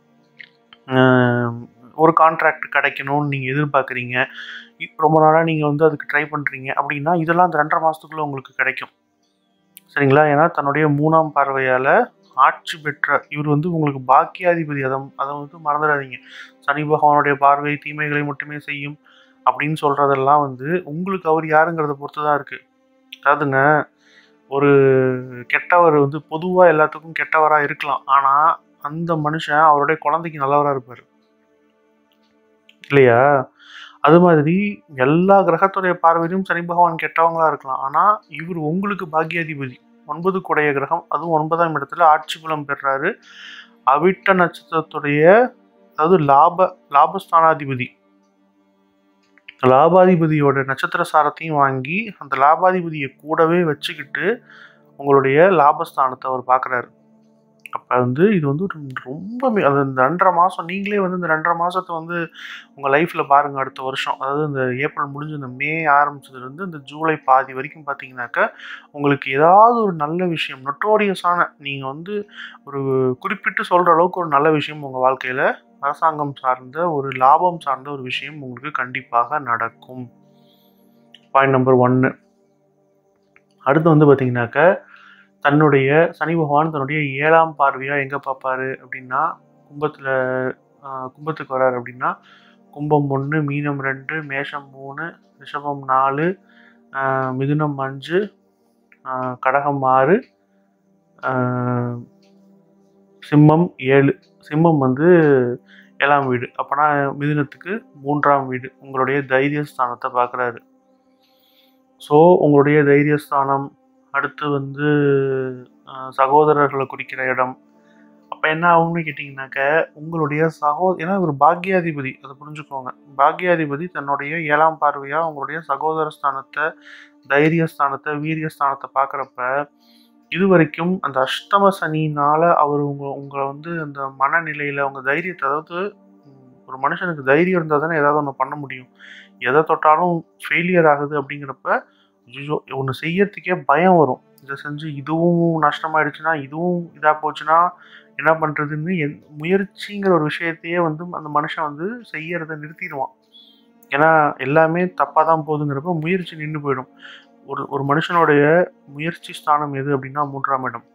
ஒரு கான்ட்ராக்ட் கிடைக்கணும்னு நீங்கள் எதிர்பார்க்குறீங்க இ- ரொம்ப நாளாக நீங்கள் வந்து அதுக்கு ட்ரை பண்ணுறீங்க அப்படின்னா இதெல்லாம் அந்த ரெண்டரை மாதத்துக்குள்ளே உங்களுக்கு கிடைக்கும் சரிங்களா ஏன்னா தன்னுடைய மூணாம் பார்வையால் ஆட்சி பெற்ற இவர் வந்து உங்களுக்கு பாக்கியாதிபதி அதை அதை வந்து மறந்துடாதீங்க சனி பகவானுடைய பார்வை தீமைகளை மட்டுமே செய்யும் அப்படின்னு சொல்கிறதெல்லாம் வந்து உங்களுக்கு அவர் யாருங்கிறத பொறுத்து தான் இருக்குது அதாவதுங்க ஒரு கெட்டவர் வந்து பொதுவாக எல்லாத்துக்கும் கெட்டவராக இருக்கலாம் ஆனால் அந்த மனுஷன் அவருடைய குழந்தைக்கு நல்லவராக இருப்பார் இல்லையா அது மாதிரி எல்லா கிரகத்துடைய பார்வையிலும் சனி பகவான் கெட்டவங்களா இருக்கலாம் ஆனால் இவர் உங்களுக்கு பாக்கியாதிபதி ஒன்பது குடைய கிரகம் அதுவும் ஒன்பதாம் இடத்துல ஆட்சி பலம் பெறாரு அவிட்ட நட்சத்திரத்துடைய அதாவது லாப லாபஸ்தானாதிபதி லாபாதிபதியோட நட்சத்திர சாரத்தையும் வாங்கி அந்த லாபாதிபதியை கூடவே வச்சுக்கிட்டு உங்களுடைய லாபஸ்தானத்தை அவர் பார்க்குறாரு அப்போ வந்து இது வந்து ஒரு ரொம்ப மி- அது இந்த ரெண்டரை மாதம் நீங்களே வந்து இந்த ரெண்டரை மாதத்தை வந்து உங்கள் லைஃப்பில் பாருங்கள் அடுத்த வருஷம் அதாவது இந்த ஏப்ரல் முடிஞ்சு இந்த மே ஆரம்பிச்சதுலேருந்து இந்த ஜூலை பாதி வரைக்கும் பார்த்தீங்கன்னாக்கா உங்களுக்கு ஏதாவது ஒரு நல்ல விஷயம் நொட்டோரியஸான நீங்கள் வந்து ஒரு குறிப்பிட்டு சொல்கிற அளவுக்கு ஒரு நல்ல விஷயம் உங்கள் வாழ்க்கையில் அரசாங்கம் சார்ந்த ஒரு லாபம் சார்ந்த ஒரு விஷயம் உங்களுக்கு கண்டிப்பாக நடக்கும் பாயிண்ட் நம்பர் ஒன்று அடுத்து வந்து பார்த்தீங்கன்னாக்க தன்னுடைய சனி பகவான் தன்னுடைய ஏழாம் பார்வையாக எங்கே பார்ப்பாரு அப்படின்னா கும்பத்தில் கும்பத்துக்கு வராரு அப்படின்னா கும்பம் ஒன்று மீனம் ரெண்டு மேஷம் மூணு ரிஷபம் நாலு ஆஹ் மிதுனம் அஞ்சு ஆஹ் கடகம் ஆறு ஆஹ் சிம்மம் ஏழு சிம்மம் வந்து ஏழாம் வீடு அப்போனா மிதுனத்துக்கு மூன்றாம் வீடு உங்களுடைய தைரியஸ்தானத்தை பார்க்குறாரு ஸோ உங்களுடைய தைரியஸ்தானம் அடுத்து வந்து ஆஹ் சகோதரர்களை குறிக்கிற இடம் அப்போ என்ன ஆகும்னு கேட்டிங்கனாக்க உங்களுடைய சகோ ஏன்னா ஒரு பாக்யாதிபதி அதை புரிஞ்சுக்கோங்க பாக்யாதிபதி தன்னுடைய ஏழாம் பார்வையாக உங்களுடைய சகோதர ஸ்தானத்தை தைரியஸ்தானத்தை வீரியஸ்தானத்தை பார்க்குறப்ப இது வரைக்கும் அந்த அஷ்டம சனினால அவர் உங்க உங்களை வந்து அந்த மனநிலையில் உங்கள் தைரியத்தை அதாவது ம், ஒரு மனுஷனுக்கு தைரியம் இருந்தால் தானே ஏதாவது ஒன்று பண்ண முடியும் எதை தொட்டாலும் ஃபெயிலியர் ஆகுது அப்படிங்கிறப்ப ஐயோ ஒன்று செய்யறதுக்கே பயம் வரும் இதை செஞ்சு இதுவும் நஷ்டமாயிடுச்சுன்னா இதுவும் இதாக போச்சுன்னா என்ன பண்ணுறதுன்னு எந் முயற்சிங்கிற ஒரு விஷயத்தையே வந்து அந்த மனுஷன் வந்து செய்யறதை நிறுத்திடுவான் ஏன்னா எல்லாமே தப்பாக தான் போகுதுங்கிறப்ப முயற்சி நின்று போயிடும் ஒரு ஒரு மனுஷனுடைய முயற்சி ஸ்தானம் எது அப்படின்னா மூன்றாம் இடம்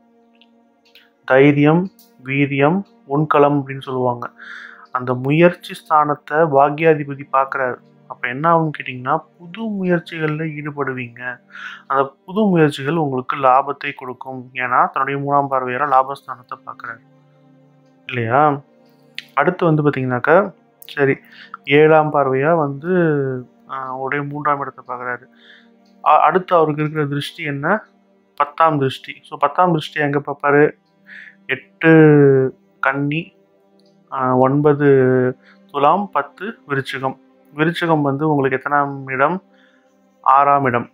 தைரியம் வீரியம் உண்கலம் அப்படின்னு சொல்லுவாங்க அந்த முயற்சி ஸ்தானத்தை பாக்யாதிபதி பார்க்குறாரு அப்போ என்ன ஆகும்னு கேட்டிங்கன்னா புது முயற்சிகளில் ஈடுபடுவீங்க அந்த புது முயற்சிகள் உங்களுக்கு லாபத்தை கொடுக்கும் ஏன்னா தன்னுடைய மூணாம் பார்வையார லாபஸ்தானத்தை பார்க்குறாரு இல்லையா அடுத்து வந்து பார்த்தீங்கன்னாக்கா சரி ஏழாம் பார்வையாக வந்து ஆஹ், உடைய மூன்றாம் இடத்தை பார்க்குறாரு அடுத்து அவருக்கு இருக்கிற திருஷ்டி என்ன பத்தாம் திருஷ்டி ஸோ பத்தாம் திருஷ்டி எங்கே பார்ப்பாரு எட்டு கன்னி ஆஹ், ஒன்பது துலாம் பத்து விருச்சிகம் விருச்சிகம் வந்து உங்களுக்கு எத்தனாம் இடம் ஆறாம் இடம்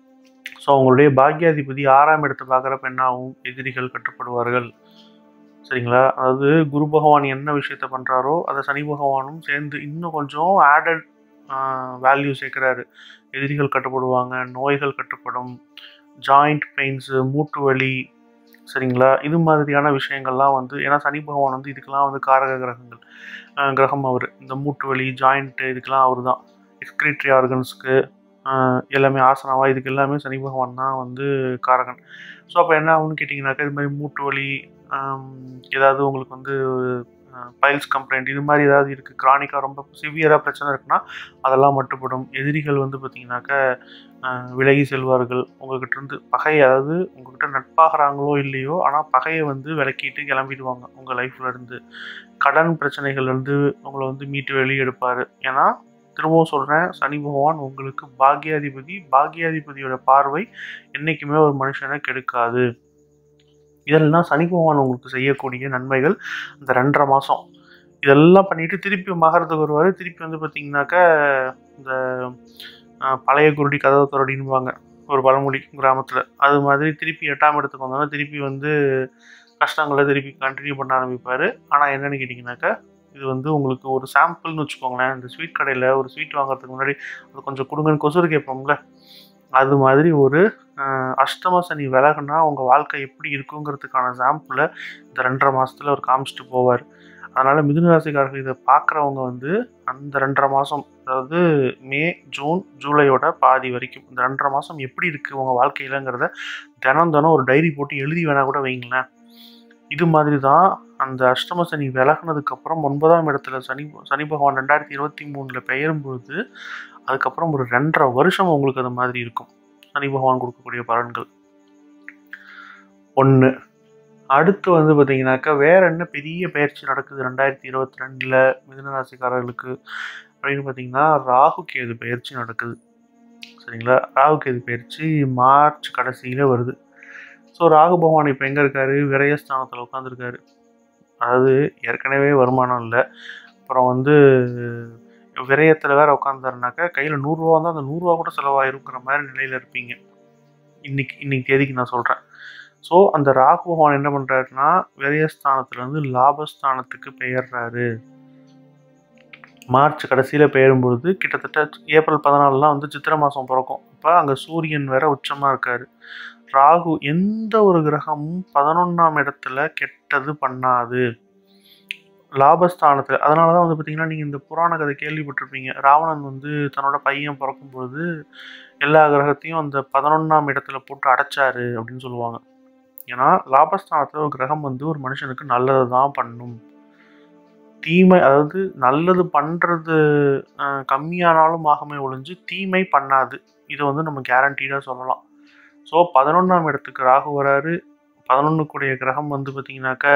ஸோ உங்களுடைய பாக்யாதிபதி ஆறாம் இடத்தை பார்க்குறப்ப என்ன ஆகும் எதிரிகள் கட்டுப்படுவார்கள் சரிங்களா அதாவது குரு பகவான் என்ன விஷயத்த பண்ணுறாரோ அதை சனி பகவானும் சேர்ந்து இன்னும் கொஞ்சம் ஆடட் வேல்யூ சேர்க்குறாரு எதிரிகள் கட்டுப்படுவாங்க நோய்கள் கட்டுப்படும் ஜாயிண்ட் பெயின்ஸு மூட்டு வலி சரிங்களா இது மாதிரியான விஷயங்கள்லாம் வந்து ஏன்னா சனி பகவான் வந்து இதுக்கெல்லாம் வந்து காரக கிரகங்கள் அஹ் கிரகம் அவர் இந்த மூட்டு வலி ஜாயிண்ட்டு இதுக்கெல்லாம் அவர் தான் எக்ஸ்கிரிட்ரி ஆர்கன்ஸ்க்கு எல்லாமே ஆசனாவா இதுக்கு எல்லாமே சனி பகவான் தான் வந்து காரகன் ஸோ அப்போ என்ன ஆகும்னு கேட்டிங்கனாக்கா இது மாதிரி மூட்டு வலி ஆம், ஏதாவது உங்களுக்கு வந்து பைல்ஸ் கம்ப்ளைண்ட் இது மாதிரி ஏதாவது இருக்குது க்ரானிக்காக ரொம்ப சிவியராக பிரச்சனை இருக்குன்னா அதெல்லாம் மட்டுப்படும் எதிரிகள் வந்து பார்த்தீங்கன்னாக்கா ஆஹ், விலகி செல்வார்கள் உங்ககிட்ட இருந்து பகை அதாவது உங்ககிட்ட நட்பாகிறாங்களோ இல்லையோ ஆனால் பகையை வந்து விலக்கிட்டு கிளம்பிடுவாங்க உங்கள் லைஃப்ல இருந்து கடன் பிரச்சனைகள் இருந்து உங்களை வந்து மீட்டு வெளியே எடுப்பார் ஏன்னா திரும்பவும் சொல்கிறேன் சனி பகவான் உங்களுக்கு பாக்யாதிபதி பாக்யாதிபதியோட பார்வை என்றைக்குமே ஒரு மனுஷனை கெடுக்காது இதெல்லாம் சனி பகவான் உங்களுக்கு செய்யக்கூடிய நன்மைகள் இந்த ரெண்டரை மாதம் இதெல்லாம் பண்ணிட்டு திருப்பி மகரத்துக்கு வருவார் திருப்பி வந்து பார்த்தீங்கன்னாக்கா இந்த ஆஹ், பழைய குருடி கதவு துறடின்பாங்க ஒரு பழமொழி கிராமத்தில் அது மாதிரி திருப்பி எட்டாம் இடத்துக்கு வந்தோன்னா திருப்பி வந்து கஷ்டங்களை திருப்பி கண்டினியூ பண்ண ஆரம்பிப்பார் ஆனால் என்னன்னு கேட்டிங்கனாக்கா இது வந்து உங்களுக்கு ஒரு சாம்பிள்னு வச்சுக்கோங்களேன் இந்த ஸ்வீட் கடையில் ஒரு ஸ்வீட் வாங்குறதுக்கு முன்னாடி அது கொஞ்சம் கொடுங்கன்னு கொசுறு கேட்போம்ல அது மாதிரி ஒரு ஆஹ், அஷ்டம சனி விலகுனா உங்கள் வாழ்க்கை எப்படி இருக்குங்கிறதுக்கான சாம்பிளை இந்த ரெண்டரை மாதத்தில் அவர் காமிச்சிட்டு போவார் அதனால் மிதுன ராசிக்காரர்கள் இதை பார்க்குறவங்க வந்து அந்த ரெண்டரை மாதம் அதாவது மே ஜூன் ஜூலையோட பாதி வரைக்கும் இந்த ரெண்டரை மாதம் எப்படி இருக்குது உங்கள் வாழ்க்கையிலங்கிறத தினம் தினம் ஒரு டைரி போட்டு எழுதி வேணா கூட வைங்களேன் இது மாதிரி தான் அந்த அஷ்டம சனி விலகுனதுக்கப்புறம் ஒன்பதாம் இடத்துல சனி சனி பகவான் ரெண்டாயிரத்தி இருபத்தி மூணில் பெயரும்பொழுது அதுக்கப்புறம் ஒரு ரெண்டரை வருஷம் உங்களுக்கு அது மாதிரி இருக்கும் சனி பகவான் கொடுக்கக்கூடிய பலன்கள் ஒன்று அடுத்து வந்து பார்த்தீங்கன்னாக்கா வேற என்ன பெரிய பயிற்சி நடக்குது ரெண்டாயிரத்தி இருபத்தி ரெண்டில் மிதுனராசிக்காரர்களுக்கு அப்படின்னு பார்த்தீங்கன்னா ராகு கேது பயிற்சி நடக்குது சரிங்களா ராகு கேது பயிற்சி மார்ச் கடைசியில் வருது ஸோ ராகு பகவான் இப்போ எங்கே இருக்காரு விரயஸ்தானத்தில் உட்காந்துருக்காரு அதாவது ஏற்கனவே வருமானம் இல்லை அப்புறம் வந்து விரயத்தில் வேற உட்காந்தாருனாக்கா கையில் நூறுரூவா தான் அந்த நூறுரூவா கூட செலவாயிருங்கிற மாதிரி நிலையில் இருப்பீங்க இன்னைக்கு இன்னைக்கு தேதிக்கு நான் சொல்கிறேன் ஸோ அந்த ராகு பகவான் என்ன பண்ணுறாருன்னா விரயஸ்தானத்துலேருந்து லாபஸ்தானத்துக்கு பெயர்றாரு மார்ச் கடைசியில் பெயரும்பொழுது கிட்டத்தட்ட ஏப்ரல் பதினாலுலாம் வந்து சித்திரை மாதம் பிறக்கும் அப்போ அங்கே சூரியன் வேற உச்சமாக இருக்காரு ராகு எந்த ஒரு கிரகமும் பதினொன்றாம் இடத்துல கெட்டது பண்ணாது லாபஸ்தானத்தில் அதனால தான் வந்து பார்த்தீங்கன்னா நீங்கள் இந்த புராண கதை கேள்விப்பட்டிருப்பீங்க ராவணன் வந்து தன்னோட பையன் பிறக்கும்பொழுது எல்லா கிரகத்தையும் அந்த பதினொன்றாம் இடத்துல போட்டு அடைச்சாரு அப்படின்னு சொல்லுவாங்க ஏன்னா லாபஸ்தானத்தில் ஒரு கிரகம் வந்து ஒரு மனுஷனுக்கு நல்லது தான் பண்ணும் தீமை அதாவது நல்லது பண்ணுறது கம்மியானாலும் ஆகமே ஒழிஞ்சு தீமை பண்ணாது இதை வந்து நம்ம கேரண்டீடாக சொல்லலாம் ஸோ பதினொன்றாம் இடத்துக்கு ராகு வராரு பதினொன்றுக்குடைய கிரகம் வந்து பார்த்தீங்கன்னாக்கா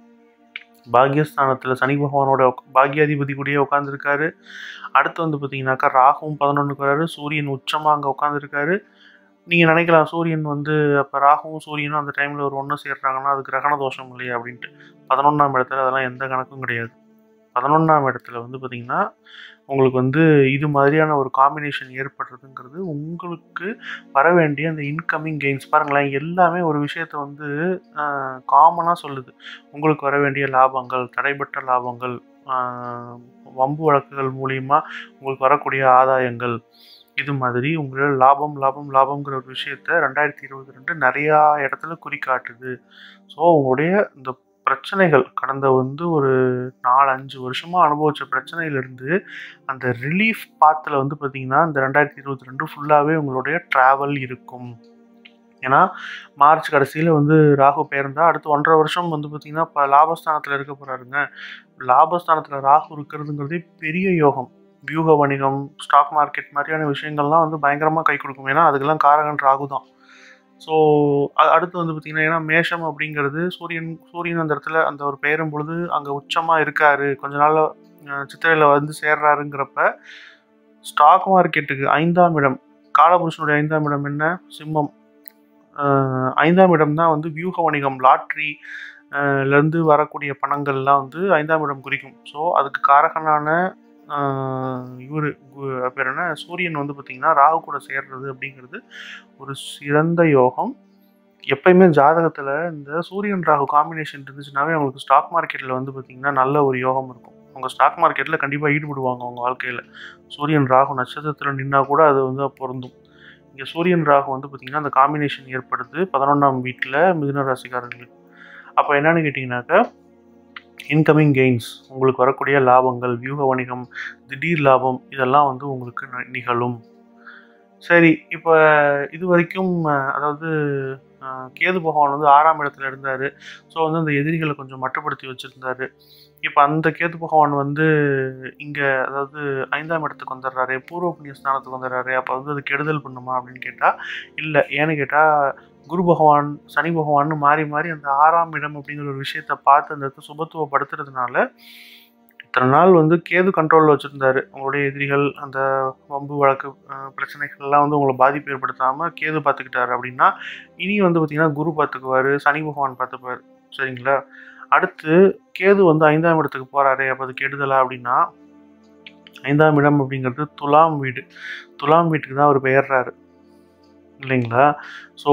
பாக்யஸ்தானத்தில் சனி பகவானோட உக்- பாக்யாதிபதி கூடயே உட்காந்துருக்காரு அடுத்து வந்து பார்த்தீங்கன்னாக்கா ராகுவும் பதினொன்றுக்கு வராரு சூரியன் உச்சமாக அங்கே உட்காந்துருக்காரு நீங்கள் நினைக்கலாம் சூரியன் வந்து அப்போ ராகுவும் சூரியனும் அந்த டைமில் ஒரு ஒன்று சேர்றாங்கன்னா அது கிரகண தோஷம் இல்லையா அப்படின்ட்டு பதினொன்றாம் இடத்துல அதெல்லாம் எந்த கணக்கும் கிடையாது பதினொன்றாம் இடத்துல வந்து பார்த்தீங்கன்னா உங்களுக்கு வந்து இது மாதிரியான ஒரு காம்பினேஷன் ஏற்படுறதுங்கிறது உங்களுக்கு வர வேண்டிய அந்த இன்கமிங் கெயின்ஸ் பாருங்களேன் எல்லாமே ஒரு விஷயத்த வந்து காமனாக சொல்லுது உங்களுக்கு வர வேண்டிய லாபங்கள் தடைப்பட்ட லாபங்கள் ஆஹ், வம்பு வழக்குகள் மூலியமா உங்களுக்கு வரக்கூடிய ஆதாயங்கள் இது மாதிரி உங்களோட லாபம் லாபம் லாபம்ங்கிற ஒரு விஷயத்த ரெண்டாயிரத்தி இருபத்தி ரெண்டு நிறையா இடத்துல குறிக்காட்டுது ஸோ உங்களுடைய இந்த பிரச்சனைகள் கடந்த வந்து ஒரு நாலு அஞ்சு வருஷமாக அனுபவிச்ச பிரச்சனையிலேருந்து அந்த ரிலீஃப் பாத்தில் வந்து பார்த்தீங்கன்னா இந்த ரெண்டாயிரத்தி இருபத்தி ரெண்டு ஃபுல்லாகவே உங்களுடைய ட்ராவல் இருக்கும் ஏன்னா மார்ச் கடைசியில் வந்து ராகு பேர்ந்தா அடுத்து ஒன்றரை வருஷம் வந்து பார்த்தீங்கன்னா இப்போ லாபஸ்தானத்தில் இருக்க போகிறாருங்க லாபஸ்தானத்தில் ராகு இருக்கிறதுங்கிறதே பெரிய யோகம் வியூக வணிகம் ஸ்டாக் மார்க்கெட் மாதிரியான விஷயங்கள்லாம் வந்து பயங்கரமாக கை கொடுக்கும் ஏன்னா அதுக்கெல்லாம் காரகன் ராகு தான் ஸோ அடுத்து வந்து பார்த்திங்கன்னா ஏன்னா மேஷம் அப்படிங்கிறது சூரியன் சூரியன் அந்த இடத்துல அந்த ஒரு பெயரும் பொழுது அங்கே உச்சமாக இருக்காரு கொஞ்ச நாள் சித்திரையில் வந்து சேர்றாருங்கிறப்ப ஸ்டாக் மார்க்கெட்டுக்கு ஐந்தாம் இடம் காலபுருஷனுடைய ஐந்தாம் இடம் என்ன சிம்மம் அஹ் ஐந்தாம் இடம் தான் வந்து வியூக வணிகம் லாட்ரி லேருந்து வரக்கூடிய பணங்கள்லாம் வந்து ஐந்தாம் இடம் குறிக்கும் ஸோ அதுக்கு காரகனான இவர் பேர் என்ன சூரியன் வந்து பார்த்திங்கன்னா ராகு கூட சேர்றது அப்படிங்கிறது ஒரு சிறந்த யோகம் எப்பயுமே ஜாதகத்தில் இந்த சூரியன் ராகு காம்பினேஷன் இருந்துச்சுனாவே அவங்களுக்கு ஸ்டாக் மார்க்கெட்டில் வந்து பார்த்திங்கன்னா நல்ல ஒரு யோகம் இருக்கும் அவங்க ஸ்டாக் மார்க்கெட்டில் கண்டிப்பாக ஈடுபடுவாங்க அவங்க வாழ்க்கையில் சூரியன் ராகு நட்சத்திரத்தில் நின்னா கூட அது வந்து பொருந்தும் இங்கே சூரியன் ராகு வந்து பார்த்திங்கன்னா அந்த காம்பினேஷன் ஏற்படுது பதினொன்றாம் வீட்டில் மிதுன ராசிக்காரர்களுக்கு அப்போ என்னன்னு கேட்டிங்கனாக்கா இன்கமிங் கெயின்ஸ் உங்களுக்கு வரக்கூடிய லாபங்கள் வியூக வணிகம் திடீர் லாபம் இதெல்லாம் வந்து உங்களுக்கு ந- நிகழும் சரி இப்போ இது வரைக்கும் அஹ், அதாவது அஹ், கேது பகவான் வந்து ஆறாம் இடத்துல இருந்தார் ஸோ வந்து அந்த எதிரிகளை கொஞ்சம் மட்டுப்படுத்தி வச்சுருந்தாரு இப்போ அந்த கேது பகவான் வந்து இங்கே அதாவது ஐந்தாம் இடத்துக்கு வந்துடுறாரு பூர்வ புண்ணிய ஸ்தானத்துக்கு வந்துடுறாரு அப்போ வந்து அது கெடுதல் பண்ணுமா அப்படின்னு கேட்டால் இல்லை ஏன்னு கேட்டால் குரு பகவான் சனி பகவான் மாறி மாறி அந்த ஆறாம் இடம் அப்படிங்கிற ஒரு விஷயத்தை பார்த்து அந்த இடத்த சுபத்துவப்படுத்துறதுனால இத்தனை நாள் வந்து கேது கண்ட்ரோலில் வச்சுருந்தாரு உங்களுடைய எதிரிகள் அந்த வம்பு வழக்கு அஹ், பிரச்சனைகள்லாம் வந்து உங்களை பாதிப்பு ஏற்படுத்தாமல் கேது பார்த்துக்கிட்டாரு அப்படின்னா இனி வந்து பார்த்திங்கன்னா குரு பார்த்துக்குவாரு சனி பகவான் பார்த்துப்பாரு சரிங்களா அடுத்து கேது வந்து ஐந்தாம் இடத்துக்கு போகிறாரு அப்போ அது கெடுதலா அப்படின்னா ஐந்தாம் இடம் அப்படிங்கிறது துலாம் வீடு துலாம் வீட்டுக்கு தான் அவர் பெயர்றாரு இல்லைங்களா ஸோ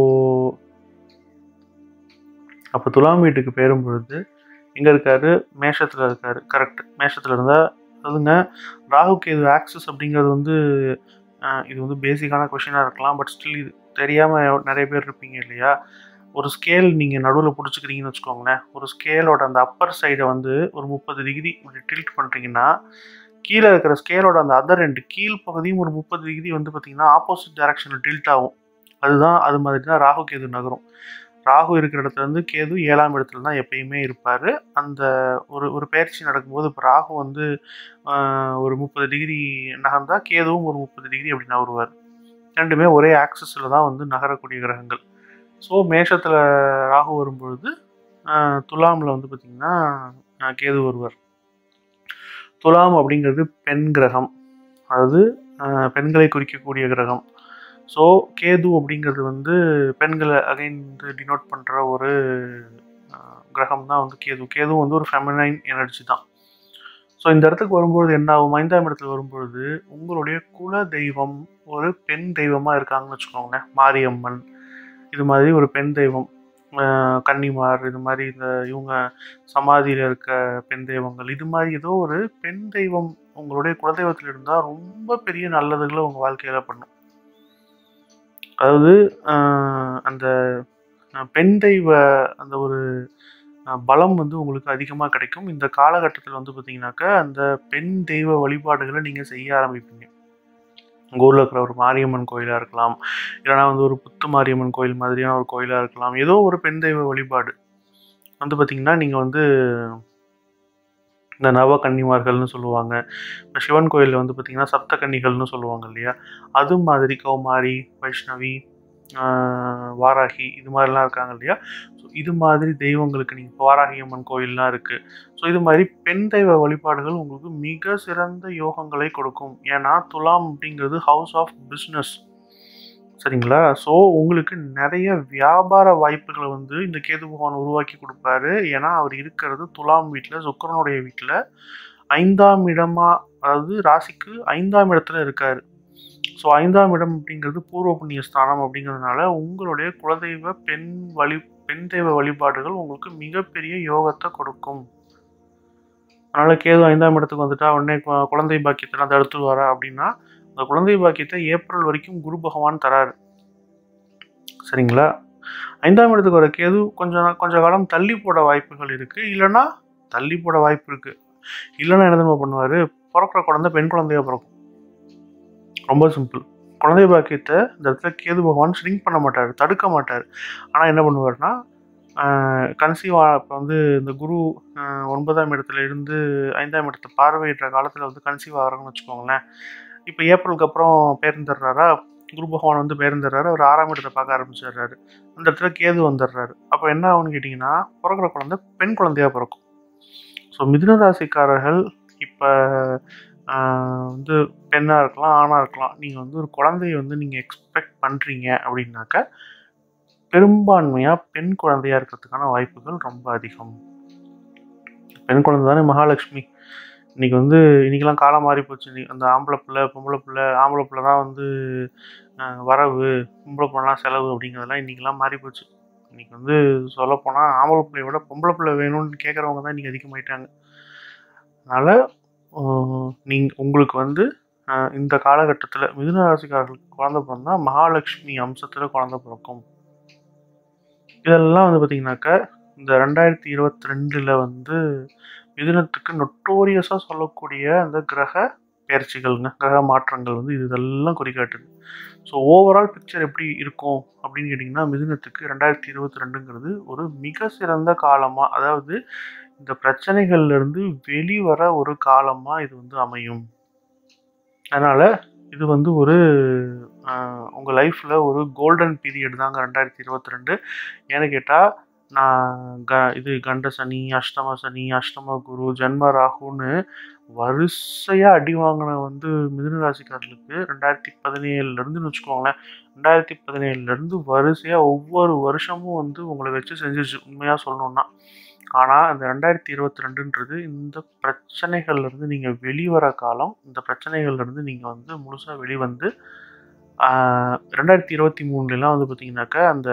அப்போ துலாம் வீட்டுக்கு பெயரும் பொழுது எங்கே இருக்காரு மேஷத்தில் இருக்காரு கரெக்ட் மேஷத்தில் இருந்தால் அதுங்க ராகு கேது ஆக்சஸ் அப்படிங்கிறது வந்து அஹ், இது வந்து பேசிக்கான கொஷினாக இருக்கலாம் பட் ஸ்டில் இது தெரியாமல் நிறைய பேர் இருப்பீங்க இல்லையா ஒரு ஸ்கேல் நீங்கள் நடுவில் பிடிச்சிக்கிறீங்கன்னு வச்சுக்கோங்களேன் ஒரு ஸ்கேலோட அந்த அப்பர் சைடை வந்து ஒரு முப்பது டிகிரி இப்படி டில்ட் பண்ணுறீங்கன்னா கீழே இருக்கிற ஸ்கேலோட அந்த அதர் ரெண்டு கீழ் பகுதியும் ஒரு முப்பது டிகிரி வந்து பார்த்தீங்கன்னா ஆப்போசிட் டைரக்ஷனில் டில்ட் ஆகும் அதுதான் அது மாதிரி தான் ராகு கேது நகரும் ராகு இருக்கிற இடத்துல இருந்து கேது ஏழாம் இடத்துல தான் எப்பயுமே இருப்பார் அந்த ஒரு ஒரு பயிற்சி நடக்கும்போது இப்போ ராகு வந்து ஆஹ், ஒரு முப்பது டிகிரி நகர்ந்தா கேதுவும் ஒரு முப்பது டிகிரி அப்படி நகருவார் ரெண்டுமே ஒரே ஆக்சஸில் தான் வந்து நகரக்கூடிய கிரகங்கள் ஸோ மேஷத்தில் ராகு வரும்பொழுது ஆஹ், துலாமில் வந்து பார்த்திங்கன்னா ஆஹ், கேது வருவார் துலாம் அப்படிங்கிறது பெண் கிரகம் அதாவது ஆஹ், பெண்களை குறிக்கக்கூடிய கிரகம் ஸோ கேது அப்படிங்கிறது வந்து பெண்களை அகைன் டினோட் பண்ணுற ஒரு ஆஹ், கிரகம் தான் வந்து கேது கேது வந்து ஒரு ஃபெமினைன் எனர்ஜி தான் ஸோ இந்த இடத்துக்கு வரும்பொழுது என்ன ஆகும் ஐந்தாம் இடத்துல வரும்பொழுது உங்களுடைய குல தெய்வம் ஒரு பெண் தெய்வமாக இருக்காங்கன்னு வச்சுக்கோங்களேன் மாரியம்மன் இது மாதிரி ஒரு பெண் தெய்வம் ஆஹ் கன்னிமார் இது மாதிரி இந்த இவங்க சமாதியில் இருக்க பெண் தெய்வங்கள் இது மாதிரி ஏதோ ஒரு பெண் தெய்வம் உங்களுடைய குலதெய்வத்தில் இருந்தால் ரொம்ப பெரிய நல்லதுகளை உங்கள் வாழ்க்கையில் பண்ணும் அதாவது ஆஹ் அந்த ஆஹ் பெண் தெய்வ அந்த ஒரு அஹ், பலம் வந்து உங்களுக்கு அதிகமாக கிடைக்கும் இந்த காலகட்டத்தில் வந்து பார்த்தீங்கன்னாக்கா அந்த பெண் தெய்வ வழிபாடுகளை நீங்கள் செய்ய ஆரம்பிப்பீங்க உங்கள் ஊரில் இருக்கிற ஒரு மாரியம்மன் கோயிலாக இருக்கலாம் இல்லைனா வந்து ஒரு புத்து மாரியம்மன் கோயில் மாதிரியான ஒரு கோயிலாக இருக்கலாம் ஏதோ ஒரு பெண் தெய்வ வழிபாடு வந்து பார்த்திங்கன்னா நீங்கள் வந்து இந்த நவ கன்னிமார்கள்னு சொல்லுவாங்க இப்போ சிவன் கோயிலில் வந்து பார்த்திங்கன்னா சப்த கன்னிகள்னு சொல்லுவாங்க இல்லையா அது மாதிரி கௌமாரி வைஷ்ணவி ஆஹ், வாராகி இது மாதிரிலாம் இருக்காங்க இல்லையா ஸோ இது மாதிரி தெய்வங்களுக்கு நீங்கள் இப்போ வாராகி அம்மன் கோயில்லாம் இருக்குது ஸோ இது மாதிரி பெண் தெய்வ வழிபாடுகள் உங்களுக்கு மிக சிறந்த யோகங்களை கொடுக்கும் ஏன்னா துலாம் அப்படிங்கிறது ஹவுஸ் ஆஃப் பிஸ்னஸ் சரிங்களா ஸோ உங்களுக்கு நிறைய வியாபார வாய்ப்புகளை வந்து இந்த கேது பகவான் உருவாக்கி கொடுப்பாரு ஏன்னா அவர் இருக்கிறது துலாம் வீட்டில் சுக்கிரனுடைய வீட்டில் ஐந்தாம் இடமா அதாவது ராசிக்கு ஐந்தாம் இடத்துல இருக்காரு ஸோ ஐந்தாம் இடம் அப்படிங்கிறது பூர்வ புண்ணிய ஸ்தானம் அப்படிங்கிறதுனால உங்களுடைய குலதெய்வ பெண் வழி பெண் தெய்வ வழிபாடுகள் உங்களுக்கு மிகப்பெரிய யோகத்தை கொடுக்கும் அதனால கேது ஐந்தாம் இடத்துக்கு வந்துட்டா உடனே கு- குழந்தை பாக்கியத்தெல்லாம் தடுத்துருவாரா அப்படின்னா அந்த குழந்தை பாக்கியத்தை ஏப்ரல் வரைக்கும் குரு பகவான் தராரு சரிங்களா ஐந்தாம் இடத்துக்கு வர கேது கொஞ்சம் நா- கொஞ்ச காலம் தள்ளி போட வாய்ப்புகள் இருக்கு இல்லைன்னா தள்ளி போட வாய்ப்பு இருக்கு இல்லைன்னா என்ன தெரியுமா பண்ணுவாரு பிறக்கிற குழந்தை பெண் குழந்தையா பிறக்கும் ரொம்ப சிம்பிள் குழந்தை பாக்கியத்தை இந்த இடத்துல கேது பகவான் ஷ்ரிங்க் பண்ண மாட்டார் தடுக்க மாட்டார் ஆனால் என்ன பண்ணுவார்னா கன்சீவ் இப்போ வந்து இந்த குரு ஆஹ், ஒன்பதாம் இடத்துல இருந்து ஐந்தாம் இடத்தை பார்வையிடுற காலத்தில் வந்து கன்சீவ் ஆகிறாங்கன்னு வச்சுக்கோங்களேன் இப்போ ஏப்ரலுக்கு அப்புறம் பேருந்துடுறாரா குரு பகவான் வந்து பேருந்துடுறாரு அவர் ஆறாம் இடத்தை பார்க்க ஆரம்பிச்சிடுறாரு அந்த இடத்துல கேது வந்துடுறாரு அப்போ என்ன ஆகும்னு கேட்டிங்கன்னா பிறக்கிற குழந்தை பெண் குழந்தையா பிறக்கும் ஸோ மிதுன ராசிக்காரர்கள் இப்போ வந்து பெண்ணாக இருக்கலாம் ஆணாக இருக்கலாம் நீங்கள் வந்து ஒரு குழந்தைய வந்து நீங்கள் எக்ஸ்பெக்ட் பண்ணுறீங்க அப்படின்னாக்க பெரும்பான்மையாக பெண் குழந்தையா இருக்கிறதுக்கான வாய்ப்புகள் ரொம்ப அதிகம் பெண் குழந்தை தானே மகாலட்சுமி இன்னைக்கு வந்து இன்னைக்கெல்லாம் காலம் மாறி போச்சு இன்னைக்கு அந்த ஆம்பளை பிள்ளை பொம்பளை பிள்ளை ஆம்பளை பிள்ளை தான் வந்து அஹ், வரவு பொம்பளை பிள்ளைலாம் செலவு அப்படிங்கிறதெல்லாம் இன்னைக்கெல்லாம் மாறி போச்சு இன்னைக்கு வந்து சொல்லப்போனால் ஆம்பளை பிள்ளைய விட பொம்பளை பிள்ளை வேணும்னு கேட்குறவங்க தான் இன்னைக்கு அதிகமாயிட்டாங்க அதனால் நீங்கள் உங்களுக்கு வந்து அஹ், இந்த காலகட்டத்தில் மிதுன ராசிக்காரர்களுக்கு குழந்தை பிறந்தா மகாலட்சுமி அம்சத்தில் குழந்தை பிறக்கும் இதெல்லாம் வந்து பார்த்தீங்கன்னாக்கா இந்த ரெண்டாயிரத்தி இருபத்தி ரெண்டில் வந்து மிதுனத்துக்கு நொட்டோரியஸாக சொல்லக்கூடிய அந்த கிரக பயிற்சிகள்ங்க கிரக மாற்றங்கள் வந்து இது இதெல்லாம் குறிக்காட்டுது ஸோ ஓவரால் பிக்சர் எப்படி இருக்கும் அப்படின்னு கேட்டிங்கன்னா மிதுனத்துக்கு ரெண்டாயிரத்தி இருபத்தி ரெண்டுங்கிறது ஒரு மிக சிறந்த காலமாக அதாவது இந்த பிரச்சனைகள்ல இருந்து வெளிவர ஒரு காலமாக இது வந்து அமையும் அதனால் இது வந்து ஒரு உங்கள் லைஃப்பில் ஒரு கோல்டன் பீரியட் தாங்க ரெண்டாயிரத்தி இருபத்தி ரெண்டு ஏன்னு கேட்டால் நான் க இது கண்ட சனி அஷ்டம சனி அஷ்டம குரு ஜென்ம ராகுன்னு வரிசையாக அடி வாங்கின வந்து மிதுன ராசிக்காரர்களுக்கு ரெண்டாயிரத்தி பதினேழுலேருந்து வச்சுக்கோங்களேன் ரெண்டாயிரத்தி பதினேழுலேருந்து வரிசையாக ஒவ்வொரு வருஷமும் வந்து உங்களை வச்சு செஞ்சிச்சு உண்மையாக சொல்லணுன்னா ஆனால் இந்த ரெண்டாயிரத்தி இருபத்தி ரெண்டுன்றது இந்த பிரச்சனைகள்லேருந்து நீங்கள் வெளிவர காலம் இந்த பிரச்சனைகள்லேருந்து நீங்கள் வந்து முழுசாக வெளிவந்து ஆஹ், ரெண்டாயிரத்தி இருபத்தி மூணுலலாம் வந்து பார்த்தீங்கன்னாக்கா அந்த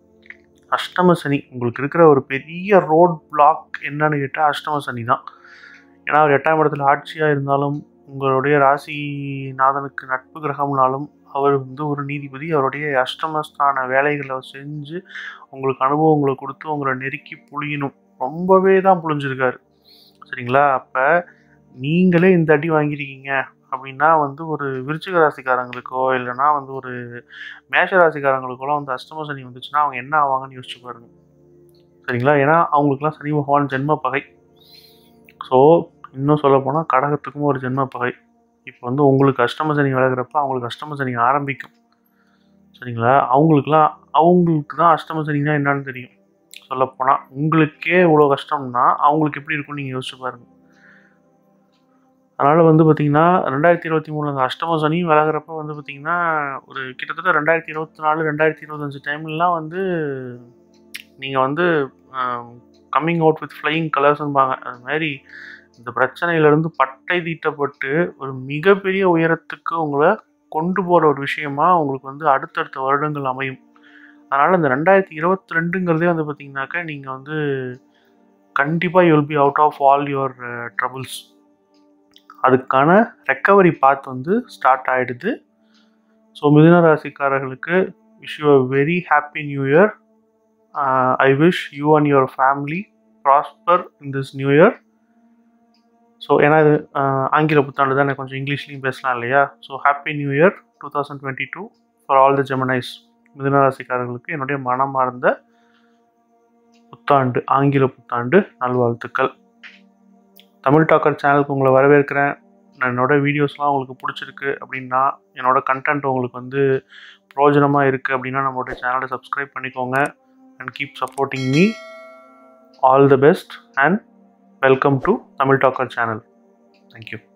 அஷ்டம சனி உங்களுக்கு இருக்கிற ஒரு பெரிய ரோட் பிளாக் என்னன்னு கேட்டால் அஷ்டம சனி தான் ஏன்னா அவர் எட்டாம் இடத்துல ஆட்சியாக இருந்தாலும் உங்களுடைய ராசிநாதனுக்கு நட்பு கிரகம்னாலும் அவர் வந்து ஒரு நீதிபதி அவருடைய அஷ்டமஸ்தான வேலைகளை செஞ்சு உங்களுக்கு அனுபவங்களை கொடுத்து உங்களை நெருக்கி புழியணும் ரொம்பவே தான் புழிஞ்சிருக்காரு சரிங்களா அப்போ நீங்களே இந்த அடி வாங்கியிருக்கீங்க அப்படின்னா வந்து ஒரு விருச்சிக ராசிக்காரங்களுக்கோ இல்லைன்னா வந்து ஒரு மேஷ ராசிக்காரங்களுக்கோ வந்து அஷ்டம சனி வந்துச்சுன்னா அவங்க என்ன ஆவாங்கன்னு யோசிச்சு பாருங்க சரிங்களா ஏன்னா அவங்களுக்குலாம் சனி பகவான் ஜென்ம பகை ஸோ இன்னும் சொல்ல போனால் கடகத்துக்கும் ஒரு ஜென்ம பகை இப்போ வந்து உங்களுக்கு அஷ்டம சனி விலகிறப்ப அவங்களுக்கு அஷ்டம சனி ஆரம்பிக்கும் சரிங்களா அவங்களுக்குலாம் அவங்களுக்கு தான் அஷ்டம சனினா என்னன்னு தெரியும் சொல்லப்போனால் உங்களுக்கே இவ்வளோ கஷ்டம்னா அவங்களுக்கு எப்படி இருக்கும்னு நீங்கள் யோசிச்சு பாருங்க அதனால் வந்து பார்த்தீங்கன்னா ரெண்டாயிரத்தி இருபத்தி மூணு அந்த அஷ்டம சனி விலகிறப்ப வந்து பார்த்தீங்கன்னா ஒரு கிட்டத்தட்ட ரெண்டாயிரத்தி இருபத்தி நாலு ரெண்டாயிரத்தி இருபத்தஞ்சு டைம்லலாம் வந்து நீங்கள் வந்து கம்மிங் அவுட் வித் ஃப்ளையிங் கலர்ஸ்ன்பாங்க அது மாதிரி இந்த பிரச்சனையிலேருந்து பட்டை தீட்டப்பட்டு ஒரு மிகப்பெரிய உயரத்துக்கு உங்களை கொண்டு போகிற ஒரு விஷயமா உங்களுக்கு வந்து அடுத்தடுத்த வருடங்கள் அமையும் அதனால் இந்த ரெண்டாயிரத்தி இருபத்தி ரெண்டுங்கிறதே வந்து பார்த்தீங்கன்னாக்கா நீங்கள் வந்து கண்டிப்பாக you'll be out of all your troubles அதுக்கான ரெக்கவரி பாத் வந்து ஸ்டார்ட் ஆகிடுது ஸோ மிதுன ராசிக்காரர்களுக்கு wish you a very happy new year I wish you and your family prosper in this new year so ஏன்னா இது ஆஹ், ஆங்கில புத்தாண்டு தானே கொஞ்சம் இங்கிலீஷ்லையும் பேசலாம் இல்லையா so happy new year two thousand twenty two for all the Geminis மிதுனராசிக்காரர்களுக்கு என்னுடைய மனமார்ந்த புத்தாண்டு ஆங்கில புத்தாண்டு நல்வாழ்த்துக்கள் தமிழ் டாக்கர் சேனலுக்கு உங்களை வரவேற்கிறேன் நான் என்னோட வீடியோஸ்லாம் உங்களுக்கு பிடிச்சிருக்கு அப்படின்னா என்னோட கண்டென்ட் உங்களுக்கு வந்து பிரயோஜனமாக இருக்குது அப்படின்னா நம்மளோட சேனலை சப்ஸ்கிரைப் பண்ணிக்கோங்க and keep supporting me all the best and welcome to Tamil Talker channel thank you